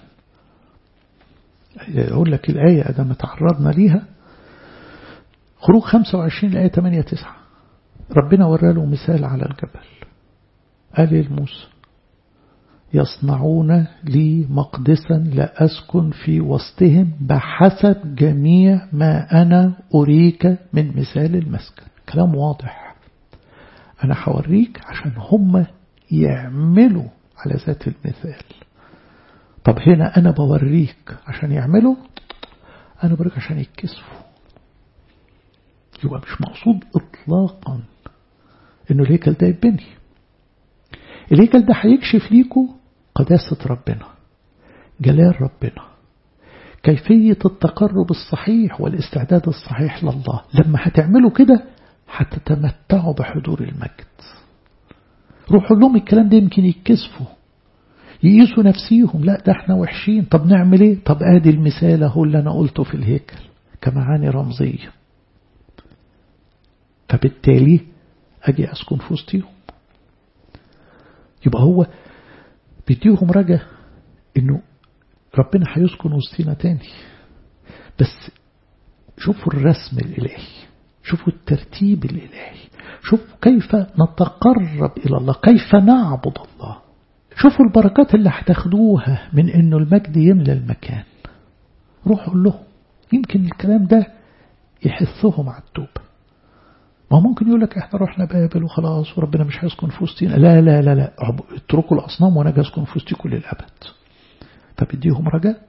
أقول لك الآية أدام تعرضنا ليها خروج 25 الآية 8 9 ربنا ورى له مثال على الجبل قال لموسى يصنعون لي مقدسا لا أسكن في وسطهم بحسب جميع ما أنا أريك من مثال المسكن كلام واضح أنا حوريك عشان هم يعملوا على ذات المثال طب هنا أنا بوريك عشان يعملوا أنا بوريك عشان يتكسفوا يبقى مش مقصود إطلاقا إنه الهيكل ده يتبني الهيكل ده هيكشف ليكوا قداسة ربنا جلال ربنا كيفية التقرب الصحيح والاستعداد الصحيح لله لما هتعملوا كده هتتمتعوا بحضور المجد روحوا لهم الكلام ده يمكن يتكسفوا يقيسوا نفسيهم لا ده احنا وحشين طب نعمل ايه طب ادي المثال اهو اللي انا قلته في الهيكل كمعاني رمزية فبالتالي اجي اسكن في وسطيهم يبقى هو بيديهم رجا انه ربنا هيسكن وسطينا تاني بس شوفوا الرسم الالهي شوفوا الترتيب الالهي شوفوا كيف نتقرب الى الله كيف نعبد الله شوفوا البركات اللي هتاخدوها من انه المجد يملى المكان روحوا لهم يمكن الكلام ده يحثهم على التوبه ما ممكن يقول لك احنا رحنا بابل وخلاص وربنا مش هيسكن في وسطينا لا لا لا لا اتركوا الاصنام وانا جاي اسكن في وسطكم للابد فبيديهم رجاء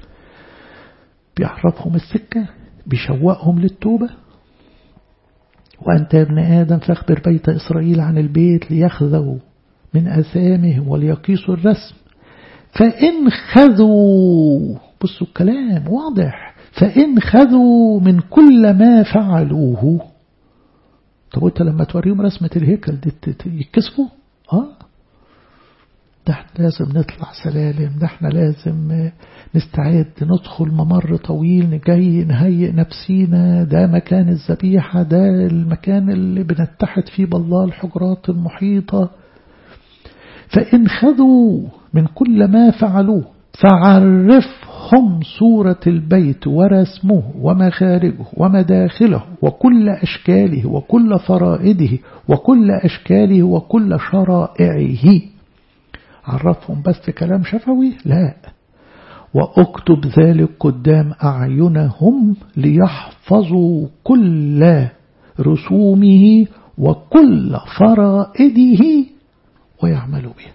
بيعرفهم السكة بيشوقهم للتوبة وأنت يا ابن آدم فاخبر بيت إسرائيل عن البيت ليخذوا من أثامهم وليقيسوا الرسم فإن خذوا بصوا الكلام واضح فإن خذوا من كل ما فعلوه طب وانت لما توريهم رسمة الهيكل دي يتكسفوا اه ده احنا لازم نطلع سلالم ده احنا لازم نستعد ندخل ممر طويل نجي نهيئ نفسينا ده مكان الذبيحة ده المكان اللي بنتحد فيه بالله الحجرات المحيطة فإن خذوا من كل ما فعلوه فعرفهم صورة البيت ورسمه ومخارجه ومداخله وكل أشكاله وكل فرائده وكل أشكاله وكل شرائعه عرفهم بس كلام شفوي لا وأكتب ذلك قدام أعينهم ليحفظوا كل رسومه وكل فرائده ويعملوا به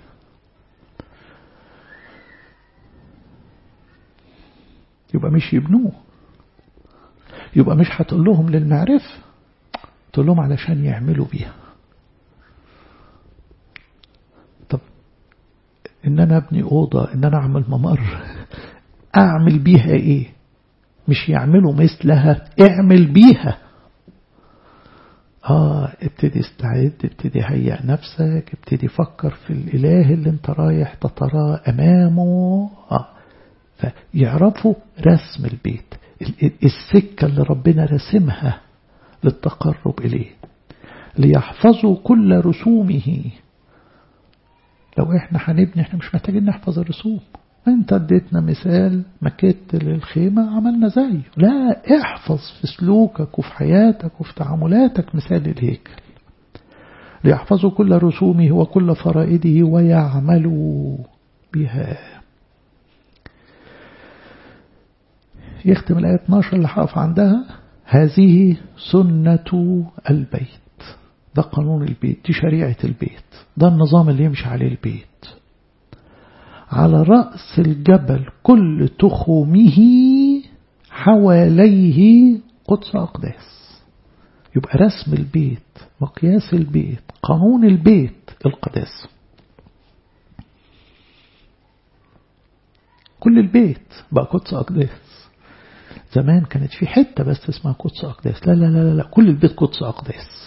يبقى مش يبنوه يبقى مش هتقول لهم للمعرفة تقول لهم علشان يعملوا بيها طب ان انا ابني اوضة ان انا اعمل ممر اعمل بيها ايه مش يعملوا مثلها اعمل بيها اه ابتدي استعد ابتدي هيئ نفسك ابتدي فكر في الاله اللي انت رايح تتراه امامه اه فيعرفوا رسم البيت السكة اللي ربنا رسمها للتقرب إليه ليحفظوا كل رسومه لو احنا هنبني احنا مش محتاجين نحفظ الرسوم انت اديتنا مثال مكت للخيمة عملنا زيه لا احفظ في سلوكك وفي حياتك وفي تعاملاتك مثال الهيكل ليحفظوا كل رسومه وكل فرائده ويعملوا بها يختم الآية 12 اللي هقف عندها هذه سنة البيت ده قانون البيت دي شريعة البيت ده النظام اللي يمشي عليه البيت على رأس الجبل كل تخومه حواليه قدس أقداس يبقى رسم البيت مقياس البيت قانون البيت القداس كل البيت بقى قدس أقداس زمان كانت في حتة بس اسمها قدس أقداس لا لا لا لا كل البيت قدس أقداس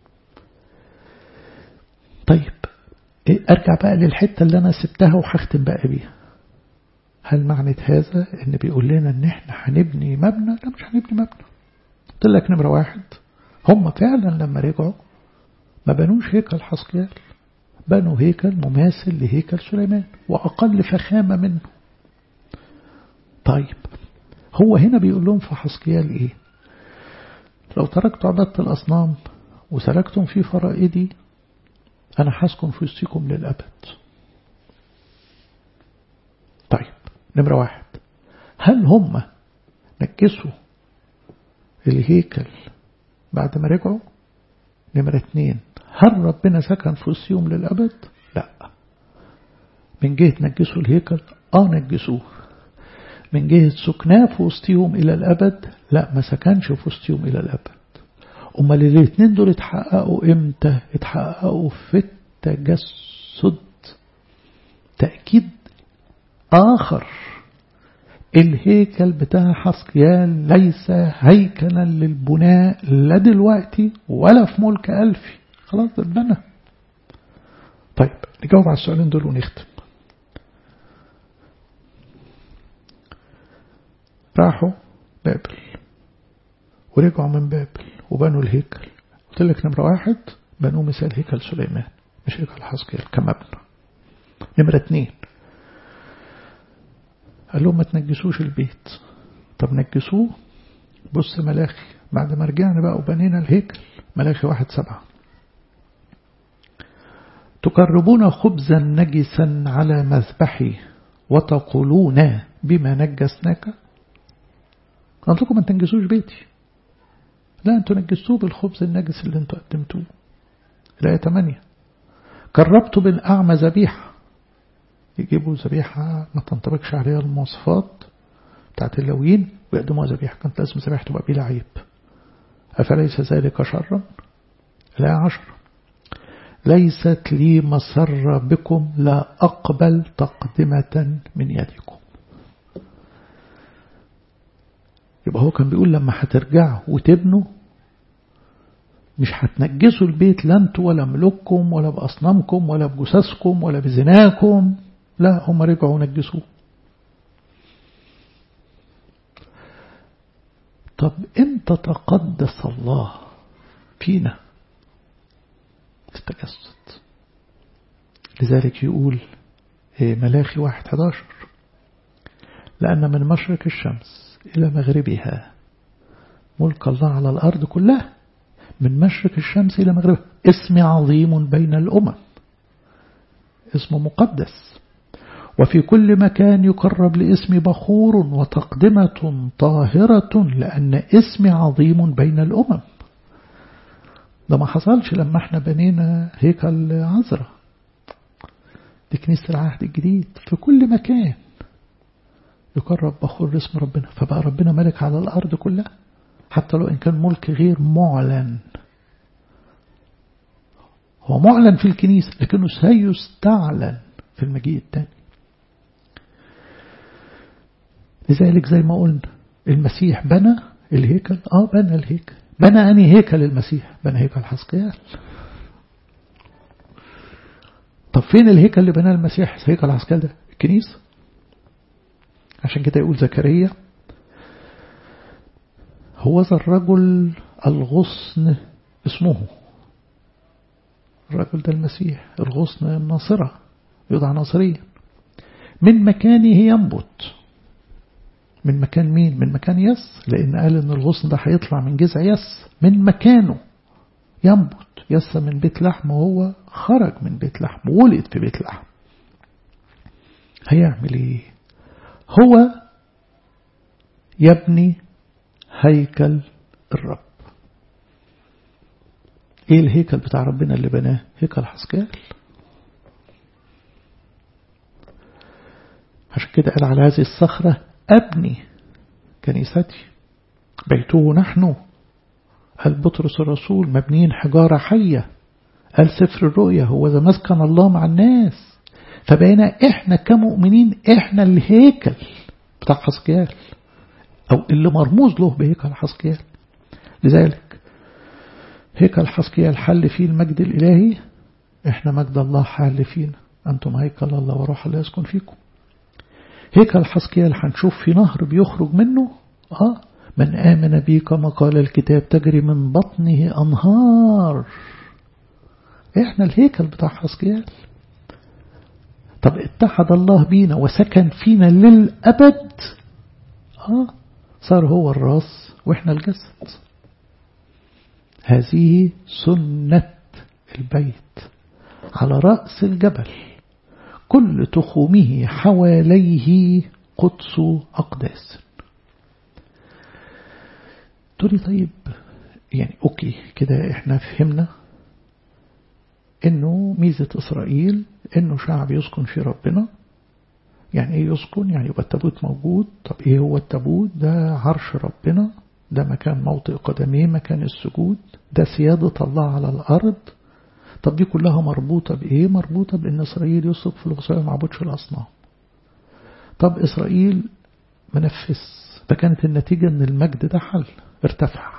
طيب أرجع بقى للحتة اللي أنا سبتها وهختم بقى بيها هل معنى هذا ان بيقول لنا ان احنا هنبني مبنى لا مش هنبني مبنى قلت لك نمرة واحد هم فعلا لما رجعوا ما بنوش هيكل حسقيال بنوا هيكل مماثل لهيكل سليمان وأقل فخامة منه طيب هو هنا بيقول لهم في حسقيال ايه لو تركتوا عبادة الأصنام وسلكتم في فرائدي أنا حسكن في وسطكم للأبد نمرة واحد هل هم نكسوا الهيكل بعد ما رجعوا نمرة اتنين هل ربنا سكن في وسطهم للأبد لا من جهة نجسوا الهيكل اه نجسوه من جهة سكناه في وسطهم إلى الأبد لا ما سكنش في وسطهم إلى الأبد أمال الاثنين دول اتحققوا إمتى اتحققوا في التجسد تأكيد آخر الهيكل بتاع حسقيال ليس هيكلا للبناء لا دلوقتي ولا في ملك ألفي خلاص ده اتبنى طيب نجاوب على السؤالين دول ونختم راحوا بابل ورجعوا من بابل وبنوا الهيكل قلت لك نمرة واحد بنوا مثال هيكل سليمان مش هيكل حسقيال كمبنى نمرة اتنين قال لهم ما تنجسوش البيت طب نجسوه بص ملاخي بعد ما رجعنا بقى وبنينا الهيكل ملاخي واحد سبعة تقربون خبزا نجسا على مذبحي وتقولون بما نجسناك قلت لكم ما تنجسوش بيتي لا انتوا نجسوه بالخبز النجس اللي انتوا قدمتوه الآية 8 قربت بالأعمى ذبيحة يجيبوا ذبيحة ما تنطبقش عليها المواصفات بتاعت اللويين ويقدموها ذبيحة كانت لازم ذبيحة تبقى بلا عيب أفليس ذلك شرا لا عشر ليست لي مسر بكم لا أقبل تقدمة من يدكم يبقى هو كان بيقول لما هترجعوا وتبنوا مش هتنجسوا البيت لا انتوا ولا ملوككم ولا بأصنامكم ولا بجثثكم ولا بزناكم لا هم رجعوا نجسوه طب امتى تقدس الله فينا في التجسد لذلك يقول ملاخي واحد 11 لأن من مشرق الشمس إلى مغربها ملك الله على الأرض كلها من مشرق الشمس إلى مغربها اسم عظيم بين الأمم اسم مقدس وفي كل مكان يقرب لاسم بخور وتقدمة طاهرة لأن اسم عظيم بين الأمم ده ما حصلش لما احنا بنينا هيكل عذراء دي كنيسة العهد الجديد في كل مكان يقرب بخور اسم ربنا فبقى ربنا ملك على الأرض كلها حتى لو إن كان ملك غير معلن هو معلن في الكنيسة لكنه سيستعلن في المجيء الثاني لذلك زي ما قلنا المسيح بنى الهيكل اه بنى الهيكل بنى أني هيكل المسيح بنى هيكل حسقيال طب فين الهيكل اللي بناه المسيح هيكل حسقيال ده الكنيسة عشان كده يقول زكريا هو ذا الرجل الغصن اسمه الرجل ده المسيح الغصن الناصرة يدعى ناصريا من مكانه ينبت من مكان مين من مكان يس لأن قال إن الغصن ده هيطلع من جذع يس من مكانه ينبت يس من بيت لحم وهو خرج من بيت لحم ولد في بيت لحم هيعمل ايه هو يبني هيكل الرب ايه الهيكل بتاع ربنا اللي بناه هيكل حسكال عشان كده قال على هذه الصخرة أبني كنيستي بيته نحن قال بطرس الرسول مبنيين حجارة حية قال سفر الرؤيا هو ذا مسكن الله مع الناس فبقينا احنا كمؤمنين احنا الهيكل بتاع حسكيال او اللي مرموز له بهيكل حسكيال لذلك هيكل حسكيال حل فيه المجد الإلهي احنا مجد الله حل فينا أنتم هيكل الله وروح الله يسكن فيكم هيكل حسكيال هنشوف في نهر بيخرج منه آه من آمن بي كما قال الكتاب تجري من بطنه أنهار إحنا الهيكل بتاع حسكيال طب اتحد الله بينا وسكن فينا للأبد آه صار هو الراس وإحنا الجسد هذه سنة البيت على رأس الجبل كل تخومه حواليه قدس أقداس تقولي طيب يعني أوكي كده إحنا فهمنا إنه ميزة إسرائيل إنه شعب يسكن في ربنا يعني إيه يسكن يعني يبقى التابوت موجود طب إيه هو التابوت ده عرش ربنا ده مكان موطئ قدميه مكان السجود ده سيادة الله على الأرض طب دي كلها مربوطة بإيه مربوطة بأن إسرائيل يسلك في الغصاية ما عبدش الأصنام طب إسرائيل منفس فكانت النتيجة أن المجد ده حل ارتفع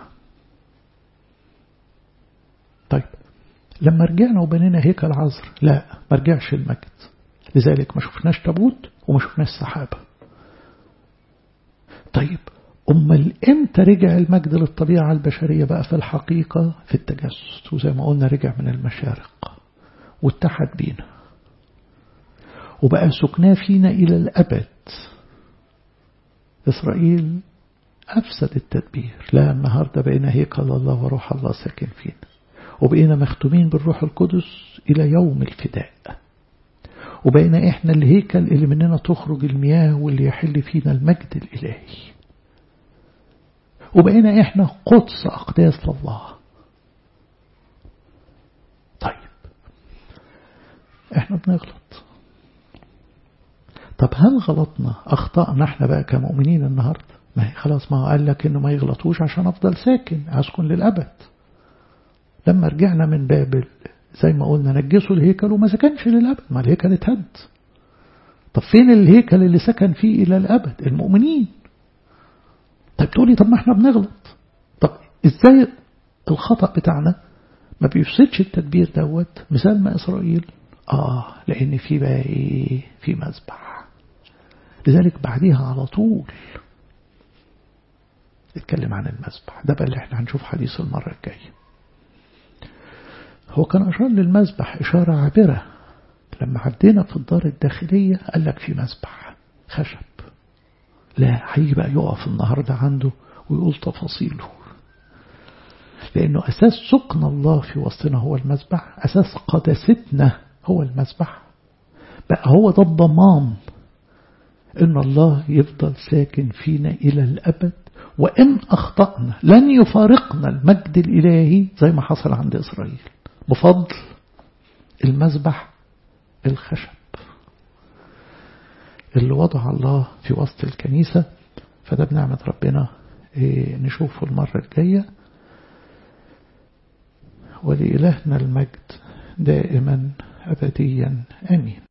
طيب لما رجعنا وبنينا هيكل عذر لا ما رجعش المجد لذلك ما شفناش تابوت وما شفناش سحابة طيب أمال إمتى رجع المجد للطبيعة البشرية بقى في الحقيقة في التجسد وزي ما قلنا رجع من المشارق واتحد بينا وبقى سكناه فينا إلى الأبد إسرائيل أفسد التدبير لا النهاردة بقينا هيكل الله وروح الله ساكن فينا وبقينا مختومين بالروح القدس إلى يوم الفداء وبقينا إحنا الهيكل اللي مننا تخرج المياه واللي يحل فينا المجد الإلهي وبقينا إحنا قدس أقداس لله طيب إحنا بنغلط طب هل غلطنا أخطأنا إحنا بقى كمؤمنين النهاردة ما هي خلاص ما قال لك إنه ما يغلطوش عشان أفضل ساكن أسكن للأبد لما رجعنا من بابل زي ما قلنا نجسوا الهيكل وما سكنش للأبد ما الهيكل اتهد طب فين الهيكل اللي سكن فيه إلى الأبد المؤمنين طيب تقولي طب ما احنا بنغلط طب ازاي الخطأ بتاعنا ما بيفسدش التدبير دوت مثال ما إسرائيل آه لأن في بقى إيه في مذبح لذلك بعديها على طول نتكلم عن المذبح ده بقى اللي احنا هنشوف حديث المرة الجاية هو كان أشار للمذبح إشارة عابرة لما عدينا في الدار الداخلية قال لك في مذبح خشب لا هيجي بقى يقف النهاردة عنده ويقول تفاصيله لأنه أساس سكن الله في وسطنا هو المذبح أساس قداستنا هو المذبح بقى هو ده الضمان إن الله يفضل ساكن فينا إلى الأبد وإن أخطأنا لن يفارقنا المجد الإلهي زي ما حصل عند إسرائيل بفضل المذبح الخشب اللي وضع الله في وسط الكنيسة فده بنعمة ربنا نشوفه المرة الجاية ولإلهنا المجد دائما أبديا آمين